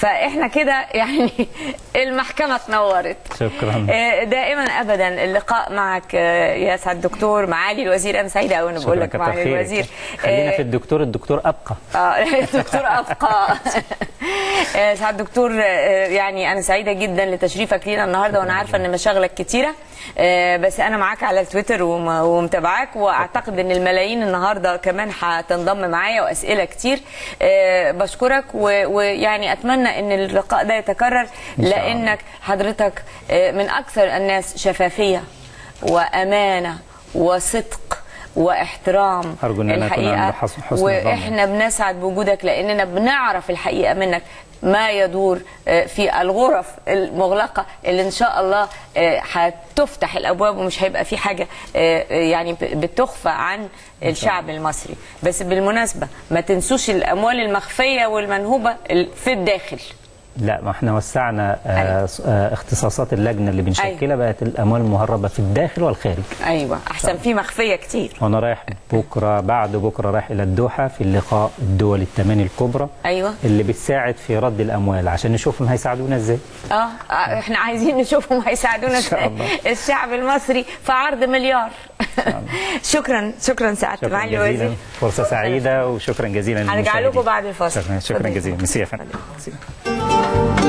فاحنا كده يعني المحكمه اتنورت شكراً. آه، دائما ابدا اللقاء معك آه، يا سعد الدكتور معالي الوزير انا سعيده قوي انا بقول لك كتر معالي خيرك. الوزير خلينا آه، في الدكتور الدكتور ابقى اه الدكتور ابقى آه، سعاد دكتور آه، يعني انا سعيده جدا لتشريفك لينا النهارده وانا عارفه ان مشاغلك كتيره آه، بس انا معاك على تويتر وم- ومتابعاك واعتقد ان الملايين النهارده كمان هتنضم معايا واسئله كتير آه، بشكرك و- ويعني اتمنى ان اللقاء ده يتكرر إن شاء الله. لانك حضرتك آه، من اكثر الناس شفافيه وامانه وصدق واحترام أرجو إن أنا أكون عند حسن- حسن الظن. واحنا بنسعد بوجودك لاننا بنعرف الحقيقه منك ما يدور آه، في الغرف المغلقه اللي ان شاء الله آه، هتفتح الابواب ومش هيبقى في حاجه آه، آه، يعني ب- بتخفى عن الشعب المصري بس بالمناسبه ما تنسوش الاموال المخفيه والمنهوبه ال- في الداخل لا ما احنا وسعنا آه أيوة. س- آه اختصاصات اللجنه اللي بنشكلها بقت الاموال المهربه في الداخل والخارج ايوه احسن في مخفيه كتير وانا رايح بكره بعد بكره رايح الى الدوحه في اللقاء الدول الثماني الكبرى ايوه اللي بتساعد في رد الاموال عشان نشوفهم هيساعدونا ازاي اه آه، احنا عايزين نشوفهم هيساعدونا إن شاء ازاي الله. الشعب المصري في عرض مليار شكرا شكرا سعاده شكرا معالي جزيلا الوزير فرصه سعيده وشكرا جزيلا هرجع للمشاهدين. لكم بعد الفاصل شكرا, شكرا اتفضل. جزيلا ميرسي يا فندم